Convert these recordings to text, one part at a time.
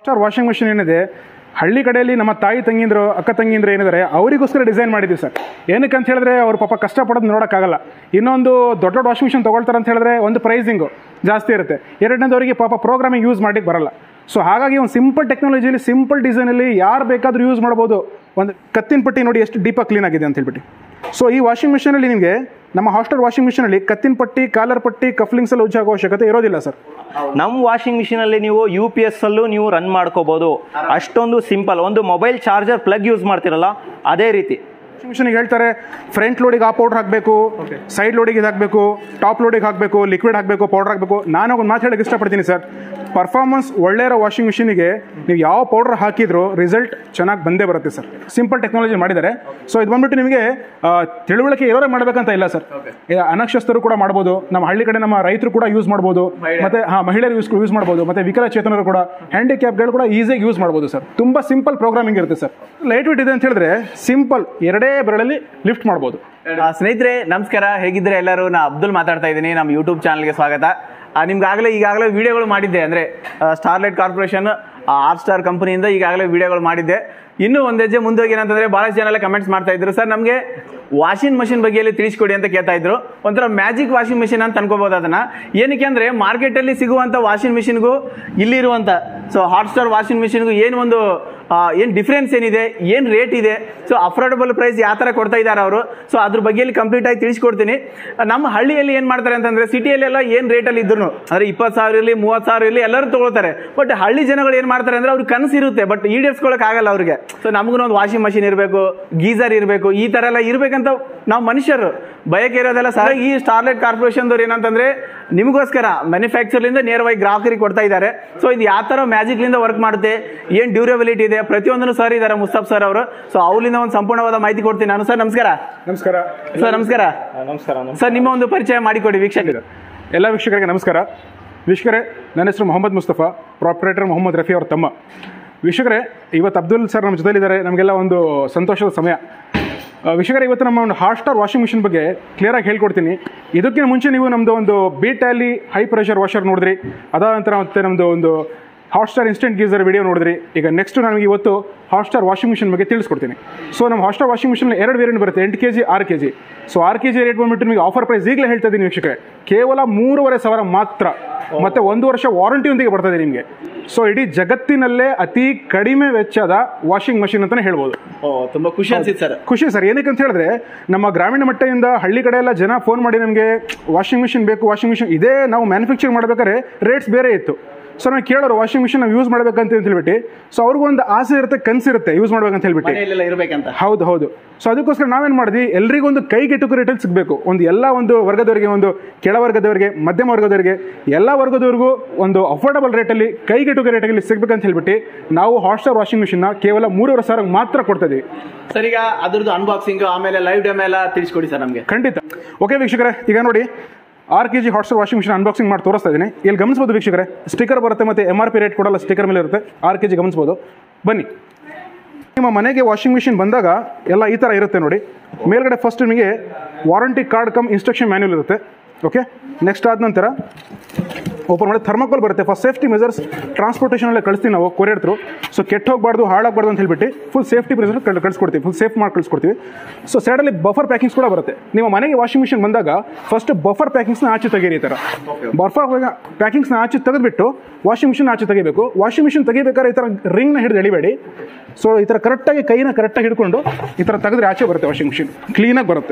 Sir washing machine ಏನಿದೆ ಹಳ್ಳಿ ಕಡೆಯಲ್ಲಿ ನಮ್ಮ ತಾಯಿ ತಂಗಿಂದ್ರು ಅಕ್ಕ ತಂಗಿಂದ್ರು ಏನಿದ್ದಾರೆ ಅವರಿಗೋಸ್ಕರ ಡಿಸೈನ್ ಮಾಡಿದ್ದೀವಿ ಸರ್ ಏನಕ್ಕೆ ಅಂತ ಹೇಳಿದ್ರೆ ಅವ್ರ ಪಾಪ ಕಷ್ಟಪಡೋದು ನೋಡೋಕ್ಕಾಗಲ್ಲ ಇನ್ನೊಂದು ದೊಡ್ಡ ದೊಡ್ಡ ವಾಷಿಂಗ್ ಮಿಷಿನ್ ತೊಗೊಳ್ತಾರೆ ಅಂತ ಹೇಳಿದ್ರೆ ಒಂದು ಪ್ರೈಸಿಂಗು ಜಾಸ್ತಿ ಇರುತ್ತೆ ಎರಡನೇದವರಿಗೆ ಪಾಪ ಪ್ರೋಗ್ರಾಮಿಂಗ್ ಯೂಸ್ ಮಾಡಲಿಕ್ಕೆ ಬರಲ್ಲ ಸೊ ಹಾಗಾಗಿ ಒಂದು ಸಿಂಪಲ್ ಟೆಕ್ನಾಲಜಿಯಲ್ಲಿ ಸಿಂಪಲ್ ಡಿಸೈನಲ್ಲಿ ಯಾರು ಬೇಕಾದರೂ ಯೂಸ್ ಮಾಡ್ಬೋದು ಒಂದು ಕತ್ತಿನ ಪಟ್ಟಿ ನೋಡಿ ಎಷ್ಟು ಡೀಪಾಗಿ ಕ್ಲೀನ್ ಆಗಿದೆ ಅಂತ ಹೇಳ್ಬಿಟ್ಟು ಸೊ ಈ ವಾಷಿಂಗ್ ಮಿಷಿನಲ್ಲಿ ನಿಮಗೆ ನಮ್ಮ ಹಾಸ್ಟೆಲ್ ವಾಷಿಂಗ್ ಮಿಷಿನಲ್ಲಿ ಕತ್ತಿನ ಪಟ್ಟಿ ಕಾಲರ್ ಪಟ್ಟಿ ಕಫ್ಲಿಂಗ್ಸ್ ಎಲ್ಲ ಉಜ್ಜಾಗೋ ಅವಶ್ಯಕತೆ ಇರೋದಿಲ್ಲ ಸರ್ ನಮ್ಮ ವಾಷಿಂಗ್ ಮಿಷಿನ್ ಅಲ್ಲಿ ನೀವು ಯು ಪಿ ಎಸ್ ಅಲ್ಲೂ ನೀವು ರನ್ ಮಾಡ್ಕೋಬಹುದು ಅಷ್ಟೊಂದು ಸಿಂಪಲ್ ಒಂದು ಮೊಬೈಲ್ ಚಾರ್ಜರ್ ಪ್ಲಗ್ ಯೂಸ್ ಮಾಡ್ತಿರಲ್ಲ ಅದೇ ರೀತಿ ವಾಷಿಂಗ್ ಮಿಷನ್ಗೆ ಹೇಳ್ತಾರೆ ಫ್ರಂಟ್ ಲೋಡಿಗೆ ಆ ಪೌಡರ್ ಹಾಕಬೇಕು ಸೈಡ್ ಲೋಡಿಗೆ ಇದು ಹಾಕಬೇಕು ಟಾಪ್ ಲೋಡಿಗೆ ಹಾಕಬೇಕು ಲಿಕ್ವಿಡ್ ಹಾಕಬೇಕು ಪೌಡರ್ ಹಾಕಬೇಕು ನಾನು ಒಂದು ಮಾತು ಹೇಳಕ್ಕೆ ಇಷ್ಟಪಡ್ತೀನಿ ಸರ್ ಪರ್ಫಾರ್ಮೆನ್ಸ್ ಒಳ್ಳೆ ಇರೋ ವಾಷಿಂಗ್ ಮಿಷಿನಿಗೆ ನೀವು ಯಾವ ಪೌಡರ್ ಹಾಕಿದ್ರು ರಿಸಲ್ಟ್ ಚೆನ್ನಾಗಿ ಬಂದೇ ಬರುತ್ತೆ ಸರ್ ಸಿಂಪಲ್ ಟೆಕ್ನಾಲಜಿ ಮಾಡಿದ್ದಾರೆ ಸೊ ಇದು ಬಂದ್ಬಿಟ್ಟು ನಿಮಗೆ ಆ, ತಿಳುವಳಿಕೆ ಇರೋರೇ ಮಾಡಬೇಕಂತ ಇಲ್ಲ ಸರ್ ಅನಕ್ಷಸ್ಥರು ಕೂಡ ಮಾಡ್ಬೋದು ನಮ್ಮ ಹಳ್ಳಿ ಕಡೆ ನಮ್ಮ ರೈತರು ಕೂಡ ಯೂಸ್ ಮಾಡ್ಬೋದು ಮತ್ತೆ ಹಾ ಮಹಿಳೆಯರು ಯೂಸ್ ಯೂಸ್ ಮಾಡ್ಬೋದು ಮತ್ತೆ ವಿಕಲಚೇತನರು ಕೂಡ ಹ್ಯಾಂಡಿಕ್ಯಾಪ್ಗಳು ಕೂಡ ಈಸಿಯಾಗಿ ಯೂಸ್ ಮಾಡ್ಬೋದು ಸರ್ ತುಂಬಾ ಸಿಂಪಲ್ ಪ್ರೋಗ್ರಾಮಿಂಗ್ ಇರುತ್ತೆ ಸರ್ ಲೈಟ್ ವೇಟ್ ಇದೆ ಅಂತ ಹೇಳಿದ್ರೆ ಸಿಂಪಲ್ ಎರಡೇ ಬೆರಳಲ್ಲಿ ಲಿಫ್ಟ್ ಮಾಡ್ಬೋದು ಆ, ಸ್ನೇಹಿತರೆ ನಮಸ್ಕಾರ ಹೇಗಿದ್ರೆ ಎಲ್ಲರೂ ನಾ ಅಬ್ದುಲ್ ಮಾತಾಡ್ತಾ ಇದ್ದೀನಿ ನಮ್ಮ ಯೂಟ್ಯೂಬ್ ಚಾನಲ್ಗೆ ಸ್ವಾಗತ ಆ, ನಿಮ್ಗಾಗಲೇ ಈಗಾಗಲೇ ವಿಡಿಯೋಗಳು ಮಾಡಿದ್ದೆ ಅಂದರೆ ಸ್ಟಾರ್ಲೈಟ್ ಕಾರ್ಪೊರೇಷನ್ ಆರ್ ಸ್ಟಾರ್ ಕಂಪನಿಯಿಂದ ಈಗಾಗಲೇ ವಿಡಿಯೋಗಳು ಮಾಡಿದ್ದೆ ಇನ್ನೂ ಒಂದು ಹೆಜ್ಜೆ ಮುಂದೋಗಿ ಏನಂತಂದ್ರೆ ಬಹಳಷ್ಟು ಜನ ಎಲ್ಲ ಕಮೆಂಟ್ಸ್ ಮಾಡ್ತಾ ಇದ್ರು ಸರ್ ನಮಗೆ ವಾಷಿಂಗ್ ಮಷಿನ್ ಬಗ್ಗೆಯಲ್ಲಿ ತಿಳಿಸ್ಕೊಡಿ ಅಂತ ಕೇಳ್ತಾ ಇದ್ರು ಒಂಥರ ಮ್ಯಾಜಿಕ್ ವಾಷಿಂಗ್ ಮಿಷಿನ್ ಅಂತ ಅನ್ಕೋಬಹುದು ಅದನ್ನ ಏನಕ್ಕೆ ಅಂದ್ರೆ ಮಾರ್ಕೆಟಲ್ಲಿ ಸಿಗುವಂತ ವಾಷಿಂಗ್ ಮಿಷಿನ್ಗೂ ಇಲ್ಲಿರುವಂತ ಸೊ ಹಾಟ್ ಸ್ಟಾರ್ ವಾಷಿಂಗ್ ಮಿಷಿನ್ಗೂ ಏನು ಒಂದು ಏನು ಡಿಫ್ರೆನ್ಸ್ ಏನಿದೆ ಏನು ರೇಟ್ ಇದೆ ಸೊ ಅಫೋರ್ಡಬಲ್ ಪ್ರೈಸ್ ಯಾವ ಥರ ಕೊಡ್ತಾ ಇದ್ದಾರೆ ಅವರು ಸೊ ಅದ್ರ ಬಗ್ಗೆಯಲ್ಲಿ ಕಂಪ್ಲೀಟ್ ಆಗಿ ತಿಳಿಸ್ಕೊಡ್ತೀನಿ ನಮ್ಮ ಹಳ್ಳಿಯಲ್ಲಿ ಏನು ಮಾಡ್ತಾರೆ ಅಂತಂದ್ರೆ ಸಿಟಿಯಲ್ಲೆಲ್ಲ ಏನು ರೇಟಲ್ಲಿ ಇದ್ರು ಅಂದ್ರೆ ಇಪ್ಪತ್ತು ಸಾವಿರ ಇರಲಿ ಮೂವತ್ತು ಸಾವಿರ ಇರಲಿ ಎಲ್ಲರೂ ತಗೊಳ್ತಾರೆ ಬಟ್ ಹಳ್ಳಿ ಜನಗಳು ಏನು ಮಾಡ್ತಾರೆ ಅಂದ್ರೆ ಅವ್ರಿಗೆ ಕನಸು ಇರುತ್ತೆ ಬಟ್ ಈಡೇರಿಸ್ಕೊಳಕ್ ಆಗಲ್ಲ ಅವ್ರಿಗೆ ಸೊ ನಮಗೂ ಒಂದು ವಾಷಿಂಗ್ ಮಷಿನ್ ಇರಬೇಕು ಗೀಸರ್ ಇರಬೇಕು ಈ ಥರ ಎಲ್ಲ ಇರಬೇಕಂತ ನಾವು ಮನುಷ್ಯರು ಬಯಕೆ ಇರೋದೆಲ್ಲ ಸಹ ಈ ಸ್ಟಾರ್ಲೈಟ್ ಕಾರ್ಪೊರೇಷನ್ದವ್ರು ಏನಂತಂದ್ರೆ ನಿಮಗೋಸ್ಕರ ಮ್ಯಾನುಫ್ಯಾಕ್ಚರ್ಲಿಂದ ನೇರವಾಗಿ ಗ್ರಾಹಕರಿಗೆ ಕೊಡ್ತಾ ಇದ್ದಾರೆ ಸೊ ಇದು ಯಾವ ಥರ ಮ್ಯಾಜಿಕ್ಲಿಂದ ವರ್ಕ್ ಮಾಡುತ್ತೆ ಏನು ಡ್ಯೂರಬಿಲಿಟಿ ಇದೆ ಪ್ರತಿಯೊಂದನ್ನು ಸರ್ ಇದ್ದಾರೆ ಮುಸ್ತಫ್ ಸರ್ ಅವರು ಸೊ ಅವರಿಂದ ಒಂದು ಸಂಪೂರ್ಣವಾದ ಮಾಹಿತಿ ಕೊಡ್ತೀನಿ ನಾನು ಸರ್ ನಮಸ್ಕಾರ ನಮಸ್ಕಾರ ಸರ್ ನಮಸ್ಕಾರ ನಮಸ್ಕಾರ ಸರ್ ನಿಮ್ಮ ಒಂದು ಪರಿಚಯ ಮಾಡಿಕೊಡಿ ವೀಕ್ಷಕರು ಎಲ್ಲ ವೀಕ್ಷಕರಿಗೆ ನಮಸ್ಕಾರ ವೀಕ್ಷಕರೇ ನನ್ನ ಹೆಸರು ಮೊಹಮ್ಮದ್ ಮುಸ್ತಫಾ ಪ್ರಾಪ್ರೇಟರ್ ಮೊಹಮ್ಮದ್ ರಫಿ ಅವ್ರ ತಮ್ಮ ವೀಕ್ಷಕರೇ ಇವತ್ತು ಅಬ್ದುಲ್ ಸರ್ ನಮ್ಮ ಜೊತೆಲಿದ್ದಾರೆ ನಮಗೆಲ್ಲ ಒಂದು ಸಂತೋಷದ ಸಮಯ ಆ, ವೀಕ್ಷಕರೇ ಇವತ್ತು ನಮ್ಮ ಒಂದು ಹಾಟ್ ಸ್ಟಾರ್ ವಾಷಿಂಗ್ ಮಿಷಿನ್ ಬಗ್ಗೆ ಕ್ಲಿಯರಾಗಿ ಹೇಳ್ಕೊಡ್ತೀನಿ ಇದಕ್ಕಿಂತ ಮುಂಚೆ ನೀವು ನಮ್ಮದು ಒಂದು ಬೀಟಲ್ಲಿ ಹೈ ಪ್ರೆಷರ್ ವಾಷರ್ ನೋಡಿದ್ರಿ ಅದಾದ ನಂತರ ಮತ್ತೆ ನಮ್ಮದು ಒಂದು Hot Star instant geyser video ನೋಡಿದ್ರಿ ಈಗ ನೆಕ್ಸ್ಟ್ ನನಗೆ ಇವತ್ತು ಹಾಟ್ ಸ್ಟಾರ್ ವಾಷಿಂಗ್ ಮಿಷಿನ್ ಬಗ್ಗೆ ತಿಳಿಸ್ಕೊಡ್ತೀನಿ ಸೊ ನಮ್ಮ ಹಾಟ್ ಸ್ಟಾರ್ ವಾಷಿಂಗ್ ಮಿಷಿನ್ ಎರಡು ವೇರಿಯಂಟ್ ಬರುತ್ತೆ ಎಂಟು ಕೆ ಜಿ ಆರು ಕೆ ಜಿ ಸೊ ಆರು ಕೆ ಜಿ ರೇಟ್ ಬಂದ್ಬಿಟ್ಟು ನಿಮಗೆ ಆಫರ್ ಪ್ರೈಸ್ ಈಗಲೇ ಹೇಳ್ತಾ ಇದ್ದೀನಿ ವೀಕ್ಷಕರೇ ಕೇವಲ ಮೂರುವರೆ ಸಾವಿರ ಮಾತ್ರ ಮತ್ತೆ ಒಂದು ವರ್ಷ ವಾರಂಟಿಯೊಂದಿಗೆ ಬರ್ತದೆ ನಿಮಗೆ ಸೊ ಇಡೀ ಜಗತ್ತಿನಲ್ಲೇ ಅತಿ ಕಡಿಮೆ ವೆಚ್ಚದ ವಾಷಿಂಗ್ ಮಷಿನ್ ಅಂತಲೇ ಹೇಳ್ಬೋದು ಓ ತುಂಬಾ ಖುಷಿ ಅನ್ಸಿತ್ತು ಸರ್ ಖುಷಿ ಸರ್ ಏನಕ್ಕೆ ಅಂತ ಹೇಳಿದ್ರೆ ನಮ್ಮ ಗ್ರಾಮೀಣ ಮಟ್ಟದಿಂದ ಹಳ್ಳಿ ಕಡೆ ಎಲ್ಲ ಜನ ಫೋನ್ ಮಾಡಿ ನಮಗೆ ವಾಷಿಂಗ್ ಮಿಷಿನ್ ಬೇಕು ವಾಷಿಂಗ್ ಮಿಷಿನ್ ಇದೇ ನಾವು ಮ್ಯಾನುಫ್ಯಾಕ್ಚರ್ ಮಾಡ್ಬೇಕಾದ್ರೆ ರೇಟ್ಸ್ ಬೇರೆ ಇತ್ತು ಸೊ ನಾವು ಕೇಳೋರು ವಾಷಿಂಗ್ ಮಿಷಿನ್ ನಾವು ಯೂಸ್ ಮಾಡ್ಬೇಕಂತ ಹೇಳ್ಬಿಟ್ಟು ಸೊ ಅವ್ರಿಗೂ ಒಂದು ಆಸೆ ಇರುತ್ತೆ ಕನಸಿರುತ್ತೆ ಯೂಸ್ ಮಾಡ್ಬೇಕಂತ ಹೇಳ್ಬಿಟ್ಟು ಮನೆಯಲ್ಲೆಲ್ಲ ಇರ್ಬೇಕಂತ ಹೌದು ಹೌದು ಸೊ ಅದಕ್ಕೋಸ್ಕರ ನಾವೇನು ಮಾಡಿದ್ವಿ ಎಲ್ರಿಗೊಂದು ಕೈಗೆಟುಕು ರೇಟಲ್ಲಿ ಸಿಗಬೇಕು ಒಂದು ಎಲ್ಲ ಒಂದು ವರ್ಗದವರಿಗೆ ಒಂದು ಕೆಳವರ್ಗದವರಿಗೆ ಮಧ್ಯಮ ವರ್ಗದವರಿಗೆ ಎಲ್ಲ ವರ್ಗದವರಿಗೂ ಒಂದು ಅಫೋರ್ಡಬಲ್ ರೇಟಲ್ಲಿ ಕೈಗೆಟುಕು ರೇಟಲ್ಲಿ ಸಿಗ್ಬೇಕಂತ ಹೇಳ್ಬಿಟ್ಟು ನಾವು ಹಾಟ್ಸ್ಟಾರ್ ವಾಷಿಂಗ್ ಮಿಷಿನ್ನ ಕೇವಲ ಮೂರುವರೆ ಸಾವಿರ ಮಾತ್ರ ಕೊಡ್ತಾ ಇದೀವಿ ಸರ್ ಈಗ ಅದ್ರದ್ದು ಅನ್ಬಾಕ್ಸಿಂಗ್ ಆಮೇಲೆ ಲೈವ್ ಡೆಮ್ ಎಲ್ಲ ತಿಳಿಸ್ಕೊಡಿ ಸರ್ ನಮಗೆ ಖಂಡಿತ ಓಕೆ ವೀಕ್ಷಕರೇ ಈಗ ನೋಡಿ ಆರು K G Hotstar washing machine unboxing ಮಾಡಿ ತೋರಿಸ್ತಾ ಇದ್ದೀನಿ ಇಲ್ಲಿ ಗಮನಿಸ್ಬೋದು ವೀಕ್ಷಕರೇ ಸ್ಟಿಕರ್ ಬರುತ್ತೆ ಮತ್ತು ಎಮ್ ಆರ್ ಪಿ ರೇಟ್ ಕೊಡಲ್ಲ ಸ್ಟಿಕರ್ ಮೇಲೆ ಇರುತ್ತೆ ಆರು ಕೆ ಜಿ ಗಮನಿಸ್ಬೋದು ಬನ್ನಿ ನಿಮ್ಮ ಮನೆಗೆ ವಾಷಿಂಗ್ ಮಿಷಿನ್ ಬಂದಾಗ ಎಲ್ಲ ಈ ಥರ ಇರುತ್ತೆ ನೋಡಿ ಮೇಲ್ಗಡೆ ಫಸ್ಟ್ ನಿಮಗೆ warranty card cum instruction manual ಇರುತ್ತೆ ಓಕೆ ನೆಕ್ಸ್ಟ್ ಆದ ನಂತರ ಓಪನ್ ಮಾಡಿ ಥರ್ಮಕೋಲ್ ಬರುತ್ತೆ ಫಸ್ಟ್ ಸೇಫ್ಟಿ ಮೆಜರ್ಸ್ ಟ್ರಾನ್ಸ್ಪೋರ್ಟೇಷನಲ್ಲೇ ಕಳಿಸ್ತೀವಿ ನಾವು ಕೊರಿಯರ್ ಥ್ರೂ ಸೊ ಕೆಟ್ಟ ಹೋಗಬಾರ್ದು ಹಾಳಾಗಬಾರ್ದು ಅಂತ ಹೇಳ್ಬಿಟ್ಟು ಫುಲ್ ಸೇಫ್ಟಿ ಮೆಜರ್ಸ್ ಕಳಿಸ್ಕೊಡ್ತೀವಿ ಫುಲ್ ಸೇಫ್ ಮಾಡಿ ಕಳಿಸ್ಕೊಡ್ತೀವಿ ಸೊ ಸೈಡಲ್ಲಿ ಬಫರ್ ಪ್ಯಾಕಿಂಗ್ಸ್ ಕೂಡ ಬರುತ್ತೆ ನಿಮ್ಮ ಮನೆಗೆ ವಾಷಿಂಗ್ ಮಿಷಿನ್ ಬಂದಾಗ ಫಸ್ಟ್ ಬಫರ್ ಪ್ಯಾಕಿಂಗ್ಸ್ನ ಆಚೆ ತೆಗೀರಿ ಈ ಥರ ಬಫರ್ ಪ್ಯಾಕಿಂಗ್ಸ್ನ ಆಚೆ ತೆಗೆದ್ಬಿಟ್ಟು ವಾಷಿಂಗ್ ಮಿಷಿನ್ ಆಚೆ ತೆಗಿಬೇಕು ವಾಷಿಂಗ್ ಮಿಷಿನ್ ತೆಗಿಬೇಕಾದ್ರೆ ಈ ಥರ ರಿಂಗ್ನ ಹಿಡಿದು ಎಳಿಬೇಡಿ ಸೊ ಈ ಥರ ಕರೆಕ್ಟಾಗಿ ಕೈನ ಕರೆಕ್ಟಾಗಿ ಹಿಡ್ಕೊಂಡು ಈ ಥರ ತೆಗೆದ್ರೆ ಆಚೆ ಬರುತ್ತೆ ವಾಷಿಂಗ್ ಮಿಷಿನ್ ಕ್ಲೀನಾಗಿ ಬರುತ್ತೆ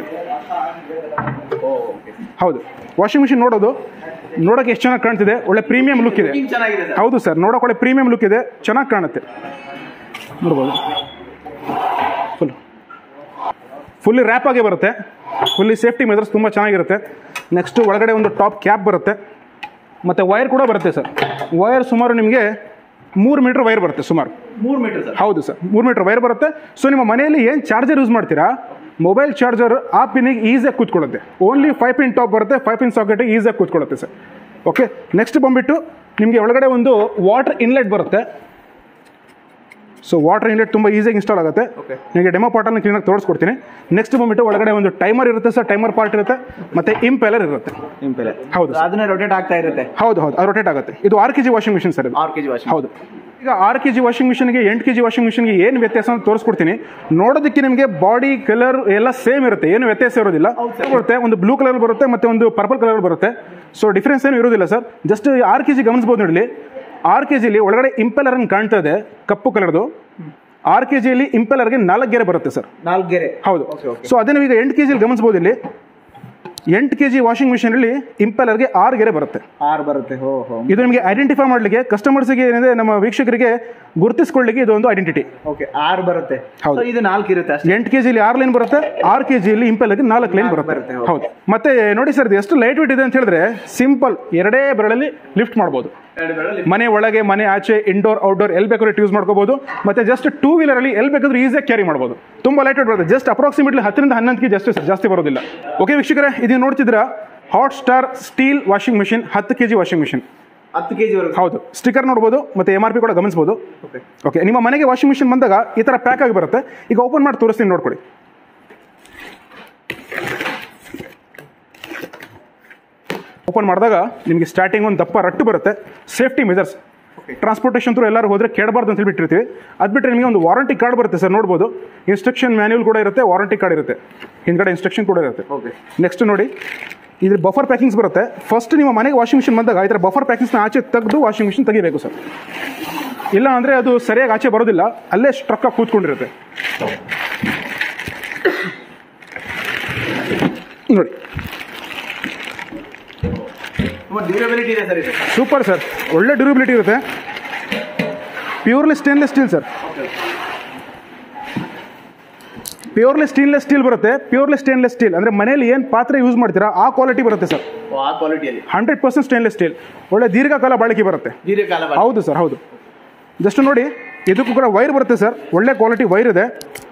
ಹೌದು ವಾಷಿಂಗ್ ಮಿಷಿನ್ ನೋಡೋದು ನೋಡೋಕೆ ಎಷ್ಟು ಚೆನ್ನಾಗಿ ಕಾಣ್ತಿದೆ ಒಳ್ಳೆ ಪ್ರೀಮಿಯಂ ಲುಕ್ ಇದೆ ಚೆನ್ನಾಗಿದೆ ಸರ್ ಹೌದು ಸರ್ ನೋಡೋಕೆ ಒಳ್ಳೆ ಪ್ರೀಮಿಯಂ ಲುಕ್ ಇದೆ ಚೆನ್ನಾಗಿ ಕಾಣುತ್ತೆ ನೋಡ್ಬೋದು ಫುಲ್ ಫುಲ್ಲಿ ರ್ಯಾಪ್ ಆಗಿ ಬರುತ್ತೆ ಫುಲ್ಲಿ ಸೇಫ್ಟಿ ಮೆಜರ್ಸ್ ತುಂಬ ಚೆನ್ನಾಗಿರುತ್ತೆ ನೆಕ್ಸ್ಟು ಒಳಗಡೆ ಒಂದು ಟಾಪ್ ಕ್ಯಾಪ್ ಬರುತ್ತೆ ಮತ್ತು ವೈರ್ ಕೂಡ ಬರುತ್ತೆ ಸರ್ ವೈರ್ ಸುಮಾರು ನಿಮಗೆ ಮೂರು ಮೀಟ್ರ್ ವೈರ್ ಬರುತ್ತೆ ಸುಮಾರು ಮೂರು ಮೀಟರ್ ಸರ್ ಹೌದು ಸರ್ ಮೂರು ಮೀಟರ್ ವೈರ್ ಬರುತ್ತೆ ಸೊ ನಿಮ್ಮ ಮನೆಯಲ್ಲಿ ಏನು ಚಾರ್ಜರ್ ಯೂಸ್ ಮಾಡ್ತೀರಾ ಮೊಬೈಲ್ ಚಾರ್ಜರ್ ಆ ಪಿನ್ನಿಗೆ ಈಸಿಯಾಗಿ ಕೂತ್ಕೊಳ್ಳುತ್ತೆ ಓನ್ಲಿ ಫೈವ್ ಪಿನ್ ಟಾಪ್ ಬರುತ್ತೆ ಫೈವ್ ಪಿನ್ ಸಾಕೆಟಿಗೆ ಈಸಿಯಾಗಿ ಕೂತ್ಕೊಳ್ಳುತ್ತೆ ಸರ್ ಓಕೆ ನೆಕ್ಸ್ಟ್ ಬಂದ್ಬಿಟ್ಟು ನಿಮಗೆ ಒಳಗಡೆ ಒಂದು ವಾಟರ್ ಇನ್ಲೆಟ್ ಬರುತ್ತೆ ಸೊ ವಾಟರ್ ಇನ್ಲೆಟ್ ತುಂಬ ಈಸಿಯಾಗಿ ಇನ್ಸ್ಟಾಲ್ ಆಗುತ್ತೆ Okay. ನಿಮಗೆ ಡೆಮೋ ಪಾರ್ಟನ್ನು ಕ್ಲೀನಾಗಿ ತೋರಿಸ್ಕೊಡ್ತೀನಿ ನೆಕ್ಸ್ಟ್ ಬಂದ್ಬಿಟ್ಟು ಒಳಗಡೆ ಒಂದು ಟೈಮರ್ ಇರುತ್ತೆ ಸರ್ ಟೈಮರ್ ಪಾರ್ಟ್ ಇರುತ್ತೆ ಮತ್ತೆ ಇಂಪೆಲರ್ ಇರುತ್ತೆ ಇಂಪೆಲೆ ಹೌದು sir. ಅದನ್ನೇ ರೊಟೇಟ್ ಆಗ್ತಾ ಇರುತ್ತೆ ಹೌದು ಹೌದು ಅದು ರೊಟೇಟ್ ಆಗುತ್ತೆ ಇದು ಆರು K G washing machine sir ಇದು ಆರು ಕೆಜಿ ವಾಷಿಂಗ್ ಹೌದು ಈಗ ಆರು ಕೆ ಜಿ ವಾಷಿಂಗ್ ಮಿಷಿನ್ಗೆ ಎಂಟು ಕೆ ಜಿ ವಾಷಿಂಗ್ ಮಿಷಿನ್ಗೆ ಏನು ವ್ಯತ್ಯಾಸ ಅಂತ ತೋರಿಸ್ಕೊಡ್ತೀನಿ ನೋಡೋದಕ್ಕೆ ನಿಮಗೆ ಬಾಡಿ ಕಲರ್ ಎಲ್ಲ ಸೇಮ್ ಇರುತ್ತೆ ಏನು ವ್ಯತ್ಯಾಸ ಇರೋದಿಲ್ಲ ಬರುತ್ತೆ ಒಂದು ಬ್ಲೂ ಕಲರ್ ಬರುತ್ತೆ ಮತ್ತೆ ಒಂದು ಪರ್ಪಲ್ ಕಲರ್ ಬರುತ್ತೆ ಸೊ ಡಿಫ್ರೆನ್ಸ್ ಏನು ಇರೋದಿಲ್ಲ ಸರ್ ಜಸ್ಟ್ ಆರು ಕೆ ಜಿ ಗಮನಿಸ್ಬೋದು ನೋಡಿ ಆರು ಕೆ ಜಿಲಿ ಒಳಗಡೆ ಇಂಪೆಲರ್ ಅನ್ನು ಕಾಣ್ತಾ ಇದೆ ಕಪ್ಪು ಕಲರ್ದು ಆರು ಕೆ ಜಿಯಲ್ಲಿ ಇಂಪೆಲರ್ಗೆ ನಾಲ್ಕು ಗೆರೆ ಬರುತ್ತೆ ಸರ್ ನಾಲ್ಕು ಗೆರೆ ಹೌದು Okay, okay. ಸೊ ಅದೇ ನೀವು ಈಗ ಎಂಟು ಕೆ ಜಿಲಿ ಗಮನಿಸ್ಬೋದು ಇಲ್ಲಿ ಎಂಟು ಕೆ ಜಿ ವಾಷಿಂಗ್ ಮಿಷಿನಲ್ಲಿ ಇಂಪೆಲರ್ಗೆ ಆರು ಗೆರೆ ಬರುತ್ತೆ ಆರು ಬರುತ್ತೆ ಹೋ ಹೋ ಇದು ನಿಮಗೆ ಐಡೆಂಟಿಫೈ ಮಾಡಲಿಕ್ಕೆ ಕಸ್ಟಮರ್ಸ್ಗೆ ಏನಿದೆ ನಮ್ಮ ವೀಕ್ಷಕರಿಗೆ ಗುರುತಿಸ್ಕೊಳ್ಳಿಕ್ಕೆ ಇದು ಒಂದು ಐಡೆಂಟಿಟಿ ಓಕೆ ಆರು ಬರುತ್ತೆ ಹೌದು. So, ಇದು ನಾಲ್ಕು ಇರುತ್ತೆ ಅಷ್ಟೇ ಎಂಟು ಕೆ ಜಿಲಿ ಆರು ಲೈನ್ ಬರುತ್ತೆ ಆರು ಕೆ ಜಿಲಿ ಇಂಪೆಲ್ಗೆ ನಾಲ್ಕು ಲೈನ್ ನಾಲ್ಕು ಬರುತ್ತೆ ಬರುತ್ತೆ, ಹೌದು. ಹೌದು ಮತ್ತೆ ನೋಡಿ ಸರ್ ಇದು ಎಷ್ಟು ಲೈಟ್ ವೇಟ್ ಇದೆ ಅಂತ ಹೇಳಿದ್ರೆ ಸಿಂಪಲ್ ಎರಡೇ ಬೆರಳಲ್ಲಿ ಲಿಫ್ಟ್ ಮಾಡ್ಬೋದು ಮನೆ ಒಳಗೆ ಮನೆ ಆಚೆ ಇಂಡೋರ್ ಔಟ್ಡೋರ್ ಎಲ್ಲಿ ಬೇಕಾದ್ರೂ ಯೂಸ್ ಮಾಡ್ಕೋಬಹುದು ಮತ್ತೆ ಜಸ್ಟ್ ಟೂ ವೀಲರ್ ಅಲ್ಲಿ ಎಲ್ಲಿ ಬೇಕಾದ್ರೂ ಈಸಿಯಾಗಿ ಕ್ಯಾರಿ ಮಾಡ್ಬೋದು ತುಂಬಾ ಲೈಟ್ ವೇಟ್ ಬರುತ್ತೆ ಜಸ್ಟ್ ಅಪ್ರಾಕ್ಸಿಮೇಟ್ಲಿ ಹತ್ತರಿಂದ ಹನ್ನೊಂದು ಕೆ ಜಾಸ್ತಿ ಜಾಸ್ತಿ ಬರೋದಿಲ್ಲ ಓಕೆ ವೀಕ್ಷಕರೇ ಇದು ನೋಡ್ತಿದ್ರ Hot Star steel washing machine ಹತ್ತು ಕೆ ಜಿ ವಾಷಿಂಗ್ ಮಿಷಿನ್ ಹತ್ತು ಕೆಜಿ ವರೆಗೂ ಹೌದು ಸ್ಟಿಕರ್ ನೋಡ್ಬೋದು ಮತ್ತೆ ಎಮ್ ಆರ್ ಪಿ ಕೂಡ ಗಮನಿಸಬಹುದು ಓಕೆ ಓಕೆ ನಿಮ್ಮ ಮನೆಗೆ ವಾಷಿಂಗ್ ಮಿಷಿನ್ ಬಂದಾಗ ಈ ಥರ ಪ್ಯಾಕ್ ಆಗಿ ಬರುತ್ತೆ ಈಗ ಓಪನ್ ಮಾಡಿ ತೋರಿಸ್ತೀನಿ ನೋಡ್ಕೊಳ್ಳಿ ಓಪನ್ ಮಾಡಿದಾಗ ನಿಮಗೆ ಸ್ಟಾರ್ಟಿಂಗ್ ಒಂದು ದಪ್ಪ ರಟ್ಟು ಬರುತ್ತೆ ಸೇಫ್ಟಿ ಮೆಜರ್ಸ್ ಟ್ರಾನ್ಸ್ಪೋರ್ಟೇಷನ್ ಥ್ರೂ ಎಲ್ಲರೂ ಹೋದ್ರೆ ಕೆಡಬಾರ್ದು ಅಂತ ಹೇಳ್ಬಿಟ್ಟಿರ್ತೀವಿ ಅದು ಬಿಟ್ಟರೆ ನಿಮಗೆ ಒಂದು ವಾರಂಟಿ ಕಾರ್ಡ್ ಬರುತ್ತೆ ಸರ್ ನೋಡ್ಬೋದು ಇನ್ಸ್ಟ್ರಕ್ಷನ್ ಮ್ಯಾನ್ಯೂಲ್ ಕೂಡ ಇರುತ್ತೆ ವಾರಂಟಿ ಕಾರ್ಡ್ ಇರುತ್ತೆ ಹಿಂದ್ಗಡೆ ಇನ್ಸ್ಟ್ರಕ್ಷನ್ ಕೂಡ ಇರುತ್ತೆ ಓಕೆ ನೆಕ್ಸ್ಟ್ ನೋಡಿ ಇದ್ರ ಬಫರ್ ಪ್ಯಾಕಿಂಗ್ಸ್ ಬರುತ್ತೆ ಫಸ್ಟ್ ನಿಮ್ಮ ಮನೆಗೆ ವಾಷಿಂಗ್ ಮಿಷಿನ್ ಬಂದಾಗ ಈ ಥರ ಬಫರ್ ಪ್ಯಾಕಿಂಗ್ಸ್ನ ಆಚೆ ತೆಗೆದು ವಾಷಿಂಗ್ ಮಿಷಿನ್ ತೆಗಿಬೇಕು ಸರ್ ಇಲ್ಲ ಅಂದರೆ ಅದು ಸರಿಯಾಗಿ ಆಚೆ ಬರೋದಿಲ್ಲ ಅಲ್ಲೇ ಸ್ಟ್ರಕ್ ಆಗಿ ಕೂತ್ಕೊಂಡಿರುತ್ತೆ ನೋಡಿ ತುಂಬ ಡ್ಯೂರಬಿಲಿಟಿ ಇದೆ ಸರ್ ಇದು ಸೂಪರ್ ಸರ್ ಒಳ್ಳೆ ಡ್ಯೂರಬಿಲಿಟಿ ಇರುತ್ತೆ purely stainless steel sir purely stainless steel ಬರುತ್ತೆ ಪ್ಯೂರ್ಲಿ ಸ್ಟೇನ್ಲೆಸ್ ಸ್ಟೀಲ್ ಅಂದರೆ ಮನೇಲಿ ಏನು ಪಾತ್ರೆ ಯೂಸ್ ಮಾಡ್ತೀರಾ ಆ ಕ್ವಾಲಿಟಿ ಬರುತ್ತೆ ಸರ್ ಓ, ಆ ಕ್ವಾಲಿಟಿಯಲ್ಲಿ ಹಂಡ್ರೆಡ್ ಪರ್ಸೆಂಟ್ ಸ್ಟೇನ್ಲೆಸ್ ಸ್ಟೀಲ್ ಒಳ್ಳೆ ದೀರ್ಘಕಾಲ ಬಾಳಿಕೆ ಬರುತ್ತೆ ದೀರ್ಘಕಾಲ ಬಾಳಿ. ಹೌದು ಸರ್ ಹೌದು ಜಸ್ಟ್ ನೋಡಿ ಇದಕ್ಕೂ ಕೂಡ ವೈರ್ ಬರುತ್ತೆ ಸರ್ ಒಳ್ಳೆ ಕ್ವಾಲಿಟಿ ವೈರ್ ಇದೆ